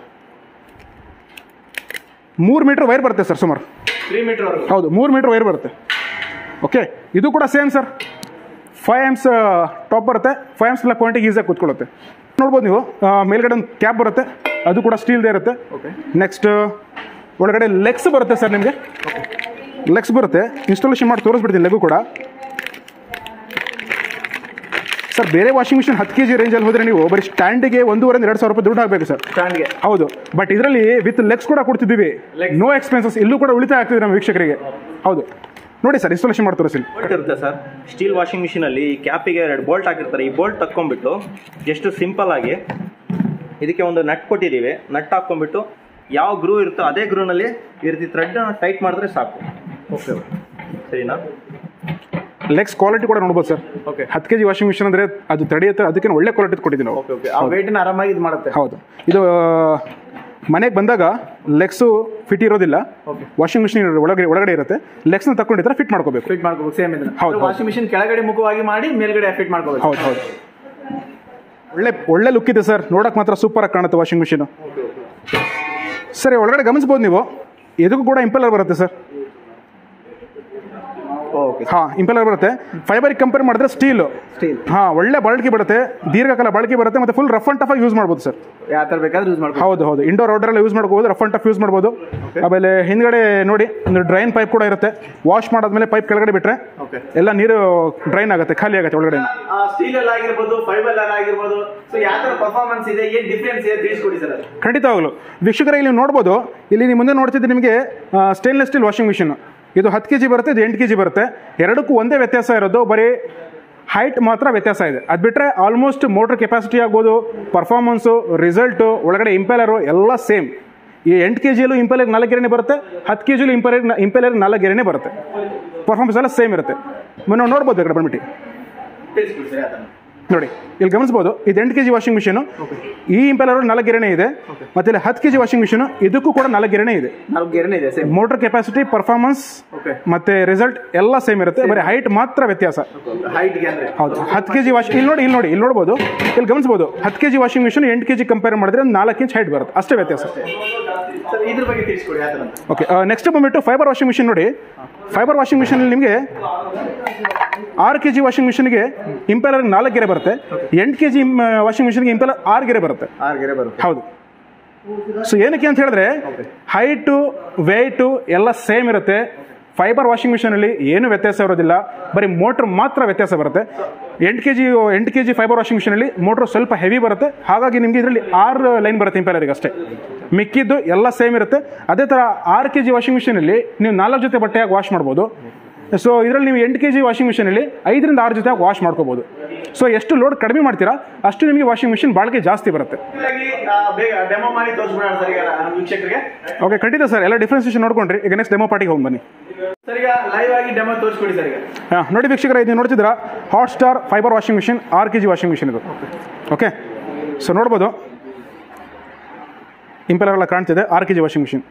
ಮೂರು ಮೀಟರ್ ವೈರ್ ಬರುತ್ತೆ ಸರ್ ಸುಮಾರು ತ್ರೀ ಮೀಟರ್ ವರೆಗೂ ಹೌದು ಮೂರು ಮೀಟರ್ ವೈರ್ ಬರುತ್ತೆ ಓಕೆ ಇದು ಕೂಡ same sir five amps top ಬರುತ್ತೆ ಫೈವ್ ಆಮ್ಸ್ ಎಲ್ಲ ಪಾಯಿಂಟಿಗೆ ಈಸಿಯಾಗಿ ಕೂತ್ಕೊಳ್ಳುತ್ತೆ ನೋಡ್ಬೋದು ನೀವು ಆ, ಮೇಲ್ಗಡೆ ಒಂದು ಕ್ಯಾಪ್ ಬರುತ್ತೆ ಅದು ಕೂಡ ಸ್ಟೀಲ್ದೇ ಇರುತ್ತೆ ಓಕೆ ನೆಕ್ಸ್ಟ್ ಒಳಗಡೆ ಲೆಗ್ಸ್ ಬರುತ್ತೆ ಸರ್ ನಿಮಗೆ ಲೆಗ್ಸ್ ಬರುತ್ತೆ ಇನ್ಸ್ಟಾಲೇಷನ್ ಮಾಡಿ ತೋರಿಸ್ಬಿಡ್ತೀನಿ ಲೆಗು ಕೂಡ ಸರ್ ಬೇರೆ ವಾಷಿಂಗ್ ಮಿಷಿನ್ ಹತ್ತು ಕೆ ಜಿ ರೇಂಜಲ್ಲಿ ಹೋದರೆ ನೀವು ಬರೀ ಸ್ಟ್ಯಾಂಡಿಗೆ ಒಂದೂವರೆ ಎರಡು ಸಾವಿರ ರೂಪಾಯಿ ದುಡ್ಡು ಹಾಕಬೇಕು ಸರ್ ಸ್ಟ್ಯಾಂಡ್ಗೆ ಹೌದು ಬಟ್ ಇದರಲ್ಲಿ ವಿತ್ ಲೆಗ್ಸ್ ಕೂಡ ಕೊಡ್ತಿದ್ದೀವಿ Legs. ನೋ ಎಕ್ಸ್ಪೆನ್ಸಸ್ ಇಲ್ಲೂ ಕೂಡ ಉಳಿತಾಯ ಆಗ್ತಿದೆ ನಮ್ಮ ವೀಕ್ಷಕರಿಗೆ ಹೌದು ನೋಡಿ ಸರ್ ಇನ್ಸ್ಟಾಲೇಷನ್ ಮಾಡಿ ತೋರಿಸಿ ಬೋಲ್ಟ್ ಇರುತ್ತೆ ಸರ್ ಸ್ಟೀಲ್ ವಾಷಿಂಗ್ ಮಿಷಿನಲ್ಲಿ ಈ ಕ್ಯಾಪಿಗೆ ಎರಡು ಬೋಲ್ಟ್ ಹಾಕಿರ್ತಾರೆ ಈ ಬೋಲ್ಟ್ ತಕ್ಕೊಂಡ್ಬಿಟ್ಟು ಎಷ್ಟು ಸಿಂಪಲ್ ಆಗಿ ಇದಕ್ಕೆ ಒಂದು ನಟ್ ಕೊಟ್ಟಿದ್ದೀವಿ ನಟ್ ಹಾಕ್ಕೊಂಡ್ಬಿಟ್ಟು ಯಾವ ಗ್ರೂ ಇರುತ್ತೋ ಅದೇ ಗ್ರೂನಲ್ಲಿ ಈ ರೀತಿ ಥ್ರೆಡ್ ಟೈಟ್ ಮಾಡಿದ್ರೆ ಸಾಕು ಓಕೆ ಸರಿನಾ ಲೆಗ್ಸ್ ಕ್ವಾಲಿಟಿ ಕೂಡ ನೋಡ್ಬೋದು ಸರ್ ಓಕೆ ಹತ್ತು ಕೆ ಜಿ ವಾಷಿಂಗ್ ಮಿಷಿನ್ ಅಂದರೆ ಅದು ತಡೆಯುತ್ತೆ ಅದಕ್ಕೆ ಒಳ್ಳೆ ಕ್ವಾಲಿಟಿ ಕೊಟ್ಟಿದ್ದೀವಿ ನಾವು ಓಕೆ ಓಕೆ ಆ ವೇಟ್ನ ಆರಾಮಾಗಿ ಇದು ಮಾಡುತ್ತೆ ಹೌದು ಇದು ಮನೆಗೆ ಬಂದಾಗ ಲೆಗ್ಸು ಫಿಟ್ ಇರೋದಿಲ್ಲ Okay. ವಾಷಿಂಗ್ ಮಿಷಿನ್ ಒಳಗಡೆ ಒಳಗಡೆ ಇರುತ್ತೆ ಲೆಗ್ಸ್ನ ತಗೊಂಡಿದ್ರೆ ಫಿಟ್ ಮಾಡ್ಕೋಬೇಕು ಫಿಟ್ ಮಾಡ್ಕೋಬೇಕು ಸೇಮ್ ಇದನ್ನ ಹೌದು, ಹೌದು. ವಾಷಿಂಗ್ ಮಿಷಿನ್ ಕೆಳಗಡೆ ಮುಖವಾಗಿ ಮಾಡಿ ಮೇಲ್ಗಡೆ ಫಿಟ್ ಮಾಡ್ಕೋಬೇಕು ಹೌದು ಹೌದು ಒಳ್ಳೆ ಒಳ್ಳೆ ಲುಕ್ ಇದೆ ಸರ್ ನೋಡಕ್ ಮಾತ್ರ ಸೂಪರ್ ಆಗಿ ಕಾಣುತ್ತೆ ವಾಷಿಂಗ್ ಮಿಷಿನ್ ಸರಿ ಒಳಗಡೆ ಗಮನಿಸ್ಬೋದು ನೀವು ಇದಕ್ಕೂ ಕೂಡ ಇಂಪೆಲರ್ ಬರುತ್ತೆ ಸರ್ ಓಕೆ ಹಾ ಇಂಪೆಲರ್ ಬರುತ್ತೆ ಫೈಬರಿಗೆ ಕಂಪೇರ್ ಮಾಡಿದ್ರೆ ಸ್ಟೀಲು ಸ್ಟೀಲ್ ಹಾ ಒಳ್ಳೆ ಬಾಳಿಕೆ ಬರುತ್ತೆ ದೀರ್ಘಕಾಲ ಬಾಳಿಕೆ ಬರುತ್ತೆ ಮತ್ತೆ ಫುಲ್ ರಫ್ ಅಂಡ್ ಟಫ್ ಆಗಿ ಯೂಸ್ ಮಾಡ್ಬೋದು ಸರ್ ಯಾವ ಥರ ಬೇಕಾದ್ರೂ ಯೂಸ್ ಮಾಡ್ಕೋಬೇಕು ಹೌದು ಹೌದು ಇಂಡೋರ್ ಔಟ್ಡೋರ್ ಎಲ್ಲ ಯೂಸ್ ಮಾಡ್ಕೋಬೋದು ರಫ್ ಅಂಡ್ ಟಫ್ ಯೂಸ್ ಮಾಡ್ಬೋದು ಆಮೇಲೆ ಹಿಂದ್ಗಡೆ ನೋಡಿ ಒಂದು ಡ್ರೈನ್ ಪೈಪ್ ಕೂಡ ಇರುತ್ತೆ ವಾಶ್ ಮಾಡಾದ್ಮೇಲೆ ಪೈಪ್ ಕೆಳಗಡೆ ಬಿಟ್ರೆ ಓಕೆ ಎಲ್ಲ ನೀರು ಡ್ರೈನ್ ಆಗುತ್ತೆ ಖಾಲಿ ಆಗುತ್ತೆ ಒಳಗಡೆ ಸ್ಟೀಲ್ ಎಲ್ಲ ಆಗಿರ್ಬೋದು ಫೈಬರ್ ಎಲ್ಲ ಆಗಿರ್ಬೋದು ಸೊ ಯಾವ ತರ ಪರ್ಫಾರ್ಮೆನ್ಸ್ ಇದೆ ಏನ್ ಡಿಫ್ರೆನ್ಸ್ ಇದೆ ತಿಳಿಸ್ಕೊಡಿ ಸರ್ ಅದು ಖಂಡಿತವಾಗ್ಲು ವೀಕ್ಷಕರ ಇಲ್ಲಿ ನೋಡ್ಬೋದು ಇಲ್ಲಿ ನೀವು ಮುಂದೆ ನೋಡ್ತಿದ್ರೆ ನಿಮಗೆ ಸ್ಟೇನ್ಲೆಸ್ ಸ್ಟೀಲ್ ವಾಷಿಂಗ್ ಮಿಷಿನ್ ಇದು ಹತ್ತು ಕೆ ಜಿ ಬರುತ್ತೆ ಇದು ಎಂಟು ಕೆ ಜಿ ಬರುತ್ತೆ ಎರಡಕ್ಕೂ ಒಂದೇ ವ್ಯತ್ಯಾಸ ಇರೋದು ಬರೀ ಹೈಟ್ ಮಾತ್ರ ವ್ಯತ್ಯಾಸ ಇದೆ ಅದು ಬಿಟ್ಟರೆ ಆಲ್ಮೋಸ್ಟ್ ಮೋಟರ್ ಕೆಪಾಸಿಟಿ ಆಗ್ಬೋದು ಪರ್ಫಾರ್ಮೆನ್ಸು ರಿಸಲ್ಟು ಒಳಗಡೆ ಇಂಪೆಲರು ಎಲ್ಲ ಸೇಮ್ ಈ ಎಂಟು ಕೆ ಜಿಯಲ್ಲೂ ಇಂಪೆಲರ್ ನಾಲ್ಕು ಗೆರೆನೇ ಬರುತ್ತೆ ಹತ್ತು ಕೆ ಜಿಲೂ ಇಂಪೆಲರ್ ಇಂಪೆಲರ್ ನಾಲ್ಕು ಗೆರೆನೇ ಬರುತ್ತೆ ಪರ್ಫಾರ್ಮೆನ್ಸ್ ಎಲ್ಲ ಸೇಮ್ ಇರುತ್ತೆ ನಾವು ನೋಡ್ಬೋದು ಈ ಕಡೆ ಬಂದ್ಬಿಟ್ಟು ತಿಳಿಸ್ಕೊಡಿ ಸರ್ ಅದನ್ನ ನೋಡಿ ಇಲ್ಲಿ ಗಮನಿಸಬಹುದು ಇದು ಎಂಟು ಕೆ ಜಿ ವಾಷಿಂಗ್ ಮಿಷಿನ್ ಈ ಇಂಪೆಲರ್ ನಾಲ್ಕು ಗೆರೆನೇ ಇದೆ ಮತ್ತೆ ಇಲ್ಲಿ ಹತ್ತು ಕೆ ಜಿ ವಾಷಿಂಗ್ ಮಿಷಿನ್ ಇದಕ್ಕೂ ಕೂಡ ನಾಲ್ಕು ಗೆರೆನೇ ಇದೆ ನಾಲ್ಕು ಗೆರೆನೇ ಇದೆ same motor capacity performance okay ಮತ್ತೆ ರಿಸಲ್ಟ್ ಎಲ್ಲ ಸೇಮ್ ಇರುತ್ತೆ ಬರೀ ಹೈಟ್ ಮಾತ್ರ ವ್ಯತ್ಯಾಸ ಹೈಟ್ಗೆ ಅಂದ್ರೆ ಹೌದು ಹತ್ತು ಕೆ ಜಿ ವಾಶ್ ಇಲ್ಲಿ ನೋಡಿ ಇಲ್ಲಿ ನೋಡಿ ಇಲ್ಲಿ ನೋಡ್ಬೋದು ಇಲ್ಲಿ ಗಮನಿಸಬಹುದು ಹತ್ತು ಕೆ ಜಿ ವಾಷಿಂಗ್ ಮಿಷಿನ್ ಎಂಟು ಕೆ ಜಿ ಕಂಪೇರ್ ಮಾಡಿದ್ರೆ ಒಂದು ನಾಲ್ಕು ಇಂಚ್ ಹೈಟ್ ಬರುತ್ತೆ ಅಷ್ಟೇ ವ್ಯತ್ಯಾಸ ಸರ್ ಇದ್ರ ಬಗ್ಗೆ ತಿಳಿಸ್ಕೊಡಿ ಯಾವ ಥರ ಅಂತ ಓಕೆ ನೆಕ್ಸ್ಟ್ ಬಂದ್ಬಿಟ್ಟು ಫೈಬರ್ ವಾಷಿಂಗ್ ಮಿಷಿನ್ ನೋಡಿ ಫೈಬರ್ ವಾಷಿಂಗ್ ಮಿಷಿನಲ್ಲಿ ನಿಮಗೆ ಆರು ಕೆ ಜಿ ವಾಷಿಂಗ್ ಮಿಷಿನ್ಗೆ ಇಂಪೆಲರ್ ನಾಲ್ಕು ಗೆರೆ ಬರುತ್ತೆ ಎಂಟು ಕೆ ಜಿ ವಾಷಿಂಗ್ ಮಿಷಿನ್ಗೆ ಇಂಪೆಲರ್ ಆರು ಗೆರೆ ಬರುತ್ತೆ ಆರು ಗೆರೆ ಬರುತ್ತೆ ಹೌದು ಸೊ ಏನಕ್ಕೆ ಅಂತ ಹೇಳಿದ್ರೆ ಹೈಟು ವೆಯ್ಟು ಎಲ್ಲ ಸೇಮ್ ಇರುತ್ತೆ ಫೈಬರ್ ವಾಷಿಂಗ್ ಮಿಷಿನಲ್ಲಿ ಏನು ವ್ಯತ್ಯಾಸ ಇರೋದಿಲ್ಲ ಬರೀ ಮೋಟ್ರ್ ಮಾತ್ರ ವ್ಯತ್ಯಾಸ ಬರುತ್ತೆ ಎಂಟು ಕೆ ಜಿ ಎಂಟು ಕೆ ಜಿ ಫೈಬರ್ ವಾಷಿಂಗ್ ಮಿಷಿನಲ್ಲಿ ಮೋಟ್ರ್ ಸ್ವಲ್ಪ ಹೆವಿ ಬರುತ್ತೆ ಹಾಗಾಗಿ ನಿಮಗೆ ಇದರಲ್ಲಿ ಆರು ಲೈನ್ ಬರುತ್ತೆ ಇಂಪೆಲರಿಗೆ ಅಷ್ಟೇ ಮಿಕ್ಕಿದ್ದು ಎಲ್ಲ ಸೇಮ್ ಇರುತ್ತೆ ಅದೇ ಥರ ಆರು ಕೆ ಜಿ ವಾಷಿಂಗ್ ಮಿಷಿನಲ್ಲಿ ನೀವು ನಾಲ್ಕು ಜೊತೆ ಬಟ್ಟೆಯಾಗಿ ವಾಶ್ ಮಾಡ್ಬೋದು ಸೊ ಇದರಲ್ಲಿ ನೀವು ಎಂಟು ಕೆ ಜಿ ವಾಷಿಂಗ್ ಮಿಷಿನಲ್ಲಿ ಐದರಿಂದ ಆರು ಜೊತೆ ವಾಶ್ ಮಾಡ್ಕೋಬೋದು ಸೊ ಎಷ್ಟು ಲೋಡ್ ಕಡಿಮೆ ಮಾಡ್ತೀರಾ ಅಷ್ಟು ನಿಮಗೆ ವಾಷಿಂಗ್ ಮಿಷಿನ್ ಬಾಳಿಕೆ ಜಾಸ್ತಿ ಬರುತ್ತೆ ಹೀಗಾಗಿ, ಆ, ಬೇಗ ಡೆಮೋ ಮಾಡಿ ತೋರಿಸ್ಬಿಡೋಣ ಸರ್ ಈಗ ನಮ್ಮ ವೀಕ್ಷಕರಿಗೆ ಓಕೆ ಖಂಡಿತ ಸರ್ ಎಲ್ಲ ಡಿಫ್ರೆನ್ಸೇಷನ್ ನೋಡ್ಕೊಂಡ್ರಿ ಈಗ ನೆಕ್ಸ್ಟ್ ಡೆಮೋ ಪಾರ್ಟಿಗೆ ಹೋಗಿ ಬನ್ನಿ ಸರ್ ಈಗ ಲೈವ್ ಆಗಿ ಡೆಮೋ ತೋರಿಸ್ಕೊಡಿ ಸರ್ ಈಗ ಹಾ, ನೋಡಿ ವೀಕ್ಷಕರ ಇದು ನೋಡ್ತಿದ್ದೀರಾ Hot Star fibre washing machine ಆರು ಕೆ ಜಿ ವಾಷಿಂಗ್ ಮಿಷಿನ್ ಇದು ಓಕೆ ಸೊ ನೋಡ್ಬೋದು ಇಂಪೆಲರ್ ಎಲ್ಲ ಕಾಣ್ತಿದೆ ಆರು K G washing machine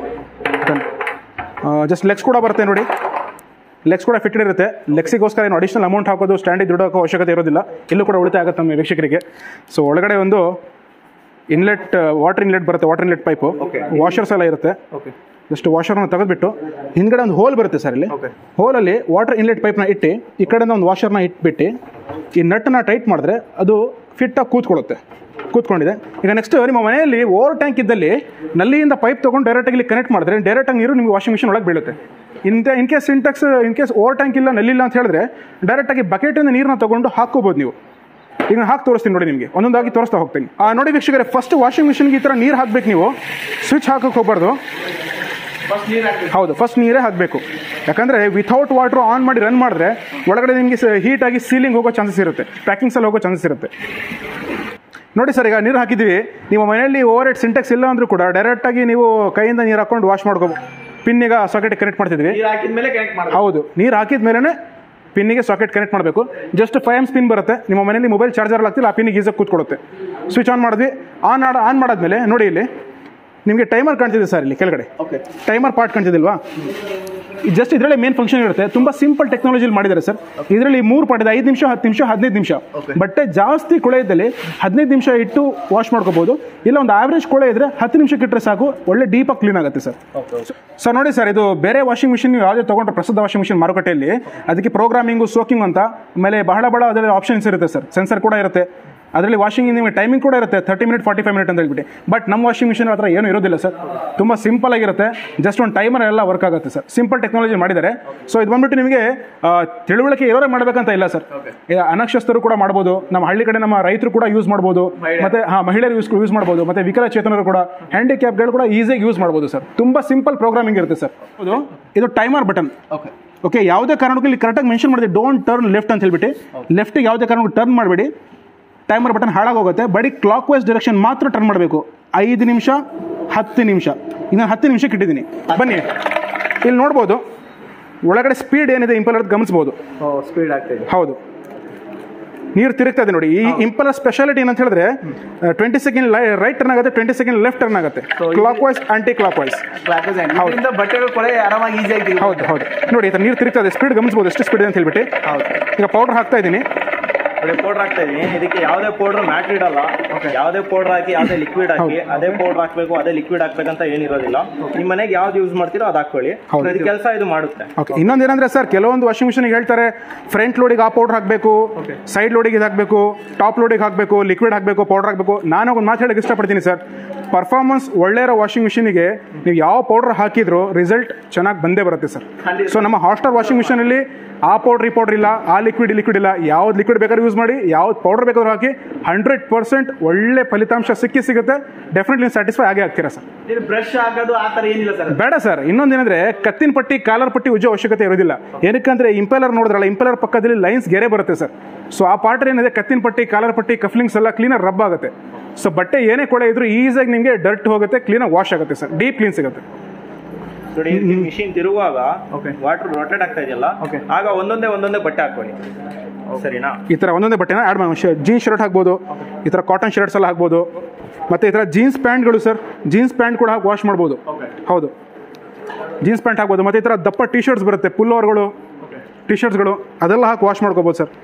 just legs ಕೂಡ ಬರುತ್ತೆ ನೋಡಿ ಲೆಗ್ಸ್ ಕೂಡ ಫಿಟ್ಟೆಡ್ ಇರುತ್ತೆ ಲೆಗ್ಸಿಗೋಸ್ಕರ ಏನು ಅಡಿಷನಲ್ ಅಮೌಂಟ್ ಹಾಕೋದು ಸ್ಟ್ಯಾಂಡಿಗೆ ದುಡ್ಡು ಹಾಕೋ ಅವಶ್ಯಕತೆ ಇರೋದಿಲ್ಲ ಇಲ್ಲೂ ಕೂಡ ಉಳಿತಾಯ ಆಗುತ್ತೆ ನಮ್ಮ ವೀಕ್ಷಕರಿಗೆ ಸೊ ಒಳಗಡೆ ಒಂದು ಇನ್ಲೆಟ್ ವಾಟರ್ ಇನ್ಲೆಟ್ ಬರುತ್ತೆ water inlet pipe Okay. Washers ಎಲ್ಲ ಇರುತ್ತೆ ಓಕೆ ಜಸ್ಟ್ ವಾಷರ್ನ ತೆಗೆದ್ಬಿಟ್ಟು ಹಿಂದ್ಗಡೆ ಒಂದು ಹೋಲ್ ಬರುತ್ತೆ ಸರ್ ಇಲ್ಲಿ Okay. ಹೋಲಲ್ಲಿ ವಾಟರ್ ಇನ್ಲೆಟ್ ಪೈಪ್ನ ಇಟ್ಟು ಈ ಕಡೆಯಿಂದ ಒಂದು ವಾಷರ್ನ ಇಟ್ಬಿಟ್ಟು ಈ ನಟ್ಟನ್ನ ಟೈಟ್ ಮಾಡಿದ್ರೆ ಅದು ಫಿಟ್ಟಾಗಿ ಕೂತ್ಕೊಳ್ಳುತ್ತೆ ಕೂತ್ಕೊಂಡಿದೆ ಈಗ ನೆಕ್ಸ್ಟ್ ನಿಮ್ಮ ಮನೆಯಲ್ಲಿ ಓವರ್ ಟ್ಯಾಂಕ್ ಇದ್ದಲ್ಲಿ ನಲ್ಲಿಯಿಂದ ಪೈಪ್ ತೊಗೊಂಡು ಡೈರೆಕ್ಟಾಗಿ ಇಲ್ಲಿ ಕನೆಕ್ಟ್ ಮಾಡಿದ್ರೆ ಡೈರೆಕ್ಟಾಗಿ ನೀರು ನಿಮಗೆ ವಾಷಿಂಗ್ ಮಿಷಿನ್ ಒಳಗೆ ಬೀಳುತ್ತೆ ಇಂಥ in case Sintex in case over tank ಇಲ್ಲ ನಲ್ಲಿಲ್ಲ ಅಂತ ಹೇಳಿದ್ರೆ ಡೈರೆಕ್ಟಾಗಿ ಬಕೆಟಿಂದ ನೀರನ್ನ ತೊಗೊಂಡು ಹಾಕೋಬೋದು ನೀವು ಈಗ ನಾನು ಹಾಕಿ ತೋರಿಸ್ತೀನಿ ನೋಡಿ ನಿಮಗೆ ಒಂದೊಂದಾಗಿ ತೋರಿಸ್ತಾ ಹೋಗ್ತೀನಿ ಆ, ನೋಡಿ ವೀಕ್ಷಕರೇ ಫಸ್ಟ್ ವಾಷಿಂಗ್ ಮಿಷಿನ್ಗೆ ಈ ಥರ ನೀರು ಹಾಕ್ಬೇಕು ನೀವು ಸ್ವಿಚ್ ಹಾಕಕ್ಕೆ ಹೋಗ್ಬಾರ್ದು ಫಸ್ಟ್ ನೀರು ಹಾಕ್ಬೇಕು ಹೌದು ಫಸ್ಟ್ ನೀರೇ ಹಾಕಬೇಕು ಯಾಕಂದರೆ ವಿಥೌಟ್ ವಾಟ್ರ್ ಆನ್ ಮಾಡಿ ರನ್ ಮಾಡಿದ್ರೆ ಒಳಗಡೆ ನಿಮಗೆ ಹೀಟ್ ಆಗಿ ಸೀಲಿಂಗ್ ಹೋಗೋ ಚಾನ್ಸಸ್ ಇರುತ್ತೆ ಪ್ಯಾಕಿಂಗ್ಸಲ್ಲಿ ಹೋಗೋ ಚಾನ್ಸಸ್ ಇರುತ್ತೆ ನೋಡಿ ಸರ್ ಈಗ ನೀರು ಹಾಕಿದ್ದೀವಿ ನಿಮ್ಮ ಮನೆಯಲ್ಲಿ ಓವರ್ ಹೆಡ್ ಸಿಂಟೆಕ್ಸ್ ಇಲ್ಲ ಅಂದರೂ ಕೂಡ ಡೈರೆಕ್ಟಾಗಿ ನೀವು ಕೈಯಿಂದ ನೀರು ಹಾಕೊಂಡು ವಾಶ್ ಮಾಡ್ಕೋಬೋದು ಪಿನ್ನಿಗ ಸಾಕೆಟ್ ಕನೆಕ್ಟ್ ಮಾಡ್ತಿದ್ವಿ ನೀರು ಹಾಕಿದ ಮೇಲೆ ಕನೆಕ್ಟ್ ಮಾಡಬೇಕು ಹೌದು ನೀರು ಹಾಕಿದ ಮೇಲೇ ಪಿನ್ನಿಗೆ ಸಾಕೆಟ್ ಕನೆಕ್ಟ್ ಮಾಡಬೇಕು ಜಸ್ಟ್ ಫೈವ್ ಎಮ್ ಸ್ಪಿನ್ ಬರುತ್ತೆ ನಿಮ್ಮ ಮನೆಯಲ್ಲಿ ಮೊಬೈಲ್ ಚಾರ್ಜರ್ ಆಗ್ತಿಲ್ಲ ಆ ಪಿನ್ನಿಗೆ ಈಸಾಗಿ ಕೂತ್ಕೊಳ್ಳುತ್ತೆ ಸ್ವಿಚ್ ಆನ್ ಮಾಡಿದ್ವಿ ಆನ್ ಆಡ್ ಆನ್ ಮಾಡಾದ್ಮೇಲೆ ನೋಡಿ ಇಲ್ಲಿ ನಿಮಗೆ ಟೈಮರ್ ಕಾಣ್ತಿದೆ ಸರ್ ಇಲ್ಲಿ ಕೆಳಗಡೆ ಓಕೆ ಟೈಮರ್ ಪಾರ್ಟ್ ಕಾಣ್ತಿದಿಲ್ವಾ ಜಸ್ಟ್ ಇದರಲ್ಲಿ ಮೇನ್ ಫಂಕ್ಷನ್ ಇರುತ್ತೆ ತುಂಬಾ ಸಿಂಪಲ್ ಟೆಕ್ನಾಲಜಿಲಿ ಮಾಡಿದ್ದಾರೆ ಸರ್ ಇದರಲ್ಲಿ ಮೂರು ಪಾರ್ಟ್ ಇದೆ ಐದು ನಿಮಿಷ ಹತ್ತು ನಿಮಿಷ ಹದಿನೈದು ನಿಮಿಷ Okay. ಬಟ್ಟೆ ಜಾಸ್ತಿ ಕೊಳೆ ಇದ್ದಲ್ಲಿ ಹದಿನೈದು ನಿಮಿಷ ಇಟ್ಟು ವಾಶ್ ಮಾಡ್ಕೋಬಹುದು ಇಲ್ಲ ಒಂದು ಆವ್ರೇಜ್ ಕೊಳೆ ಇದ್ರೆ ಹತ್ತು ನಿಮಿಷಕ್ಕೆ ಇಟ್ಟರೆ ಸಾಕು ಒಳ್ಳೆ ಡೀಪಾಗಿ ಕ್ಲೀನ್ ಆಗುತ್ತೆ ಸರ್ ಓಕೆ ಸರ್ ನೋಡಿ ಸರ್ ಇದು ಬೇರೆ ವಾಷಿಂಗ್ ಮಿಷಿನ್ ನೀವು ಯಾವುದೇ ತಗೊಂಡ್ರೆ ಪ್ರಸಿದ್ಧ ವಾಷಿಂಗ್ ಮಿಷಿನ್ ಮಾರುಕಟ್ಟೆಯಲ್ಲಿ ಅದಕ್ಕೆ ಪ್ರೋಗ್ರಾಮಿಂಗು ಸೋಕಿಂಗ್ ಅಂತ ಆಮೇಲೆ ಬಹಳ ಬಹಳ ಅದರಲ್ಲಿ ಆಪ್ಷನ್ಸ್ ಇರುತ್ತೆ ಸರ್ ಸೆನ್ಸರ್ ಕೂಡ ಇರುತ್ತೆ ಅದರಲ್ಲಿ ವಾಷಿಂಗ್ ನಿಮಗೆ ಟೈಮಿಂಗ್ ಕೂಡ ಇರುತ್ತೆ thirty minute forty five minute ಅಂತ ಹೇಳ್ಬಿಟ್ಟು ಬಟ್ ನಮ್ಮ ವಾಷಿಂಗ್ ಮಿಷಿನ್ ಹತ್ರ ಏನು ಇರೋದಿಲ್ಲ ಸರ್ ತುಂಬ ಸಿಂಪಲ್ ಆಗಿರುತ್ತೆ ಜಸ್ಟ್ ಒಂದು ಟೈಮರ್ ಎಲ್ಲ ವರ್ಕ್ ಆಗುತ್ತೆ ಸರ್ ಸಿಂಪಲ್ ಟೆಕ್ನಾಲಜಿ ಮಾಡಿದ್ದಾರೆ ಸೊ ಇದು ಬಂದ್ಬಿಟ್ಟು ನಿಮಗೆ ಆ, ತಿಳುವಳಿಕೆ ಇರೋರೇ ಮಾಡಬೇಕಂತ ಇಲ್ಲ ಸರ್ ಈಗ ಅನಕ್ಷಸ್ಥರು ಕೂಡ ಮಾಡ್ಬೋದು ನಮ್ಮ ಹಳ್ಳಿ ಕಡೆ ನಮ್ಮ ರೈತರು ಕೂಡ ಯೂಸ್ ಮಾಡ್ಬೋದು ಮಹಿಳೆ. ಮತ್ತೆ ಹಾ ಮಹಿಳೆಯರು ಯೂಸ್ ಯೂಸ್ ಮಾಡ್ಬೋದು ಮತ್ತೆ ವಿಕಲಚೇತನರು ಕೂಡ ಹ್ಯಾಂಡಿಕ್ಯಾಪ್ಗಳು ಕೂಡ ಈಸಿಯಾಗಿ ಯೂಸ್ ಮಾಡ್ಬೋದು ಸರ್ ತುಂಬಾ ಸಿಂಪಲ್ ಪ್ರೋಗ್ರಾಮಿಂಗ್ ಇರುತ್ತೆ ಸರ್ ಹೌದು ಇದು ಟೈಮರ್ ಬಟನ್ ಓಕೆ ಓಕೆ ಯಾವುದೇ ಕಾರಣಕ್ಕೂ ಇಲ್ಲಿ ಕರೆಕ್ಟಾಗಿ ಮೆನ್ಷನ್ ಮಾಡಿದೆ ಡೋಂಟ್ ಟರ್ನ್ ಲೆಫ್ಟ್ ಅಂತ ಹೇಳ್ಬಿಟ್ಟು ಲೆಫ್ಟಿಗೆ ಯಾವುದೇ ಕಾರಣಕ್ಕೂ ಟರ್ನ್ ಮಾಡಬೇಡಿ ಟೈಮರ್ ಬಟನ್ ಹಾಳಾಗೋಗುತ್ತೆ ಬರೀ ಕ್ಲಾಕ್ ವೈಸ್ ಡೈರೆಕ್ಷನ್ ಮಾತ್ರ ಟರ್ನ್ ಮಾಡಬೇಕು ಐದು ನಿಮಿಷ ಹತ್ತು ನಿಮಿಷ ಇನ್ನು ಹತ್ತು ನಿಮಿಷಕ್ಕೆ ಇಟ್ಟಿದ್ದೀನಿ ಬನ್ನಿ ಇಲ್ಲಿ ನೋಡ್ಬೋದು ಒಳಗಡೆ ಸ್ಪೀಡ್ ಏನಿದೆ ಇಂಪಲರ್ ಗಮನಿಸ್ಬೋದು ಓ ಸ್ಪೀಡ್ ಆಗ್ತಾ ಇದೆ ಹೌದು ನೀರು ತಿರುಗ್ತಾ ಇದೆ ನೋಡಿ ಈ ಇಂಪಲರ್ ಸ್ಪೆಷಾಲಿಟಿ ಏನಂತ ಹೇಳಿದ್ರೆ ಟ್ವೆಂಟಿ ಸೆಕೆಂಡ್ ರೈಟ್ ಟರ್ನ್ ಆಗುತ್ತೆ ಟ್ವೆಂಟಿ ಸೆಕೆಂಡ್ ಲೆಫ್ಟ್ ಟರ್ನ್ ಆಗುತ್ತೆ So, ಇದು- clockwise anticlockwise ಕ್ಲಾಕಸ್ ಇದರಿಂದ ಬಟ್ಟೆಗಳು ಕೊಳೆ ಆರಾಮಾಗಿ ಈಸಿ ಆಗಿ ಹೌದು ಹೌದು ನೋಡಿ ಈ ಥರ ನೀರು ತಿರುಗ್ತಾ ಇದೆ ಸ್ಪೀಡ್ ಗಮನಿಸ್ಬೋದು ಎಷ್ಟು ಸ್ಪೀಡ್ ಅಂತ ಹೇಳ್ಬಿಟ್ಟು ಹೌದು ಈಗ ಪೌಡರ್ ಹಾಕ್ತಾ ಇದ್ದೀನಿ ಪೌಡರ್ ಹಾಕ್ತಾ ಇದೀನಿ ಇದಕ್ಕೆ ಯಾವುದೇ ಪೌಡರ್ ಮ್ಯಾಟ್ ಇಡಲ್ಲ ಯಾವುದೇ ಪೌಡರ್ ಹಾಕಿ ಯಾವುದೇ ಲಿಕ್ವಿಡ್ ಹಾಕಿ ಅದೇ ಪೌಡರ್ ಹಾಕ್ಬೇಕು ಅದೇ ಲಿಕ್ವಿಡ್ ಹಾಕ್ಬೇಕಂತ ಏನಿರೋದಿಲ್ಲ ನಿಮ್ಮ ಮನೆಗೆ ಯಾವ್ದು ಯೂಸ್ ಮಾಡ್ತೀರೋ ಅದು ಹಾಕೊಳ್ಳಿ ಹೌದು. ಇದು ಕೆಲಸ ಇದು ಮಾಡುತ್ತೆ ಓಕೆ ಇನ್ನೊಂದು ಏನಂದ್ರೆ ಸರ್ ಕೆಲವೊಂದು ವಾಷಿಂಗ್ ಮಿಷಿನ್ ಹೇಳ್ತಾರೆ ಫ್ರಂಟ್ ಲೋಡಿಗೆ ಆ ಪೌಡರ್ ಹಾಕಬೇಕು ಸೈಡ್ ಲೋಡಿಗೆ ಇದು ಹಾಕಬೇಕು ಟಾಪ್ ಲೋಡಿಗೆ ಹಾಕಬೇಕು ಲಿಕ್ವಿಡ್ ಹಾಕಬೇಕು ಪೌಡರ್ ಹಾಕಬೇಕು ನಾನು ಒಂದು ಮಾತು ಹೇಳಕ್ಕೆ ಇಷ್ಟಪಡ್ತೀನಿ ಸರ್ ಪರ್ಫಾರ್ಮೆನ್ಸ್ ಒಳ್ಳೆ ಇರೋ ವಾಷಿಂಗ್ ಮಿಷಿನಿಗೆ ನೀವು ಯಾವ ಪೌಡರ್ ಹಾಕಿದ್ರು ರಿಸಲ್ಟ್ ಚೆನ್ನಾಗಿ ಬಂದೇ ಬರುತ್ತೆ ಸರ್ ಖಂಡಿತ. ಸೊ ನಮ್ಮ ಹಾಸ್ಟರ್ ವಾಷಿಂಗ್ ಮಿಷಿನಲ್ಲಿ ಆ ಪೌಡರ್ ಈ ಪೌಡರ್ ಇಲ್ಲ ಆ ಲಿಕ್ವಿಡ್ ಲಿಕ್ವಿಡ್ ಇಲ್ಲ ಯಾವ್ದು ಲಿಕ್ವಿಡ್ ಬೇಕಾದ್ರೂ ಯೂಸ್ ಮಾಡಿ ಯಾವ್ದು ಪೌಡರ್ ಬೇಕಾದ್ರೂ ಹಾಕಿ ಹಂಡ್ರೆಡ್ ಪರ್ಸೆಂಟ್ ಒಳ್ಳೆ ಫಲಿತಾಂಶ ಸಿಕ್ಕಿ ಸಿಗುತ್ತೆ ಡೆಫಿನೆಟ್ಲಿ ಸ್ಯಾಟಿಸ್ಫೈ ಆಗೇ ಆಗ್ತೀರಾ ಸರ್ ಇದು ಬ್ರಷ್ ಹಾಕೋದು ಆ ಥರ ಏನಿಲ್ಲ ಸರ್ ಬೇಡ ಸರ್ ಇನ್ನೊಂದೇನಂದ್ರೆ ಕತ್ತಿನ ಪಟ್ಟಿ ಕಾಲರ್ ಪಟ್ಟಿ ಉಜ್ಜೋ ಅವಶ್ಯಕತೆ ಇರೋದಿಲ್ಲ ಏನಕ್ಕಂದ್ರೆ ಇಂಪೆಲರ್ ನೋಡಿದ್ರಲ್ಲ ಇಂಪೆಲರ್ ಪಕ್ಕದಲ್ಲಿ ಲೈನ್ಸ್ ಗೆರೆ ಬರುತ್ತೆ ಸರ್ ಸೊ ಆ ಪಾರ್ಟ್ ಏನಿದೆ ಕತ್ತಿನ ಪಟ್ಟಿ ಕಾಲರ್ ಪಟ್ಟಿ ಕಫ್ಲಿಂಗ್ಸ್ ಎಲ್ಲ ಕ್ಲೀನಾಗಿ ರಬ್ ಆಗುತ್ತೆ ಸೊ ಬಟ್ಟೆ ಏನೇ ಕೊಳೆ ಇದ್ರೂ ಈಸಿಯಾಗಿ ನಿಮಗೆ ಡರ್ಟ್ ಹೋಗುತ್ತೆ ಕ್ಲೀನಾಗಿ ವಾಶ್ ಆಗುತ್ತೆ ಸರ್ ಡೀಪ್ ಕ್ಲೀನ್ ಸಿಗುತ್ತೆ ನೋಡಿ ಮಿಷಿನ್ ತಿರುಗುವಾಗ Okay. ವಾಟರ್ ರೊಟೇಟ್ ಆಗ್ತಾ ಇದೆಯಲ್ಲ Okay. ಆಗ ಒಂದೊಂದೇ ಒಂದೊಂದೇ ಬಟ್ಟೆ ಹಾಕೊಳ್ಳಿ ಸರಿನಾ ಈ ಥರ ಒಂದೊಂದೇ ಬಟ್ಟೆನ ಆ್ಯಡ್ ಮಾಡಿ ಜೀನ್ಸ್ ಶರ್ಟ್ ಹಾಕ್ಬೋದು ಈ ಥರ ಕಾಟನ್ ಶರ್ಟ್ಸ್ ಎಲ್ಲ ಹಾಕ್ಬೋದು ಮತ್ತು ಈ ಥರ ಜೀನ್ಸ್ ಪ್ಯಾಂಟ್ಗಳು ಸರ್ ಜೀನ್ಸ್ ಪ್ಯಾಂಟ್ ಕೂಡ ಹಾಕಿ ವಾಶ್ ಮಾಡ್ಬೋದು Okay. ಹೌದು ಜೀನ್ಸ್ ಪ್ಯಾಂಟ್ ಹಾಕ್ಬೋದು ಮತ್ತು ಈ ಥರ ದಪ್ಪ ಟಿ ಶರ್ಟ್ಸ್ ಬರುತ್ತೆ ಪುಲ್ ಓವರ್ಗಳು ಟಿ ಶರ್ಟ್ಸ್ಗಳು ಅದೆಲ್ಲ ಹಾಕಿ ವಾಶ್ ಮಾಡ್ಕೋಬೋದು ಸರ್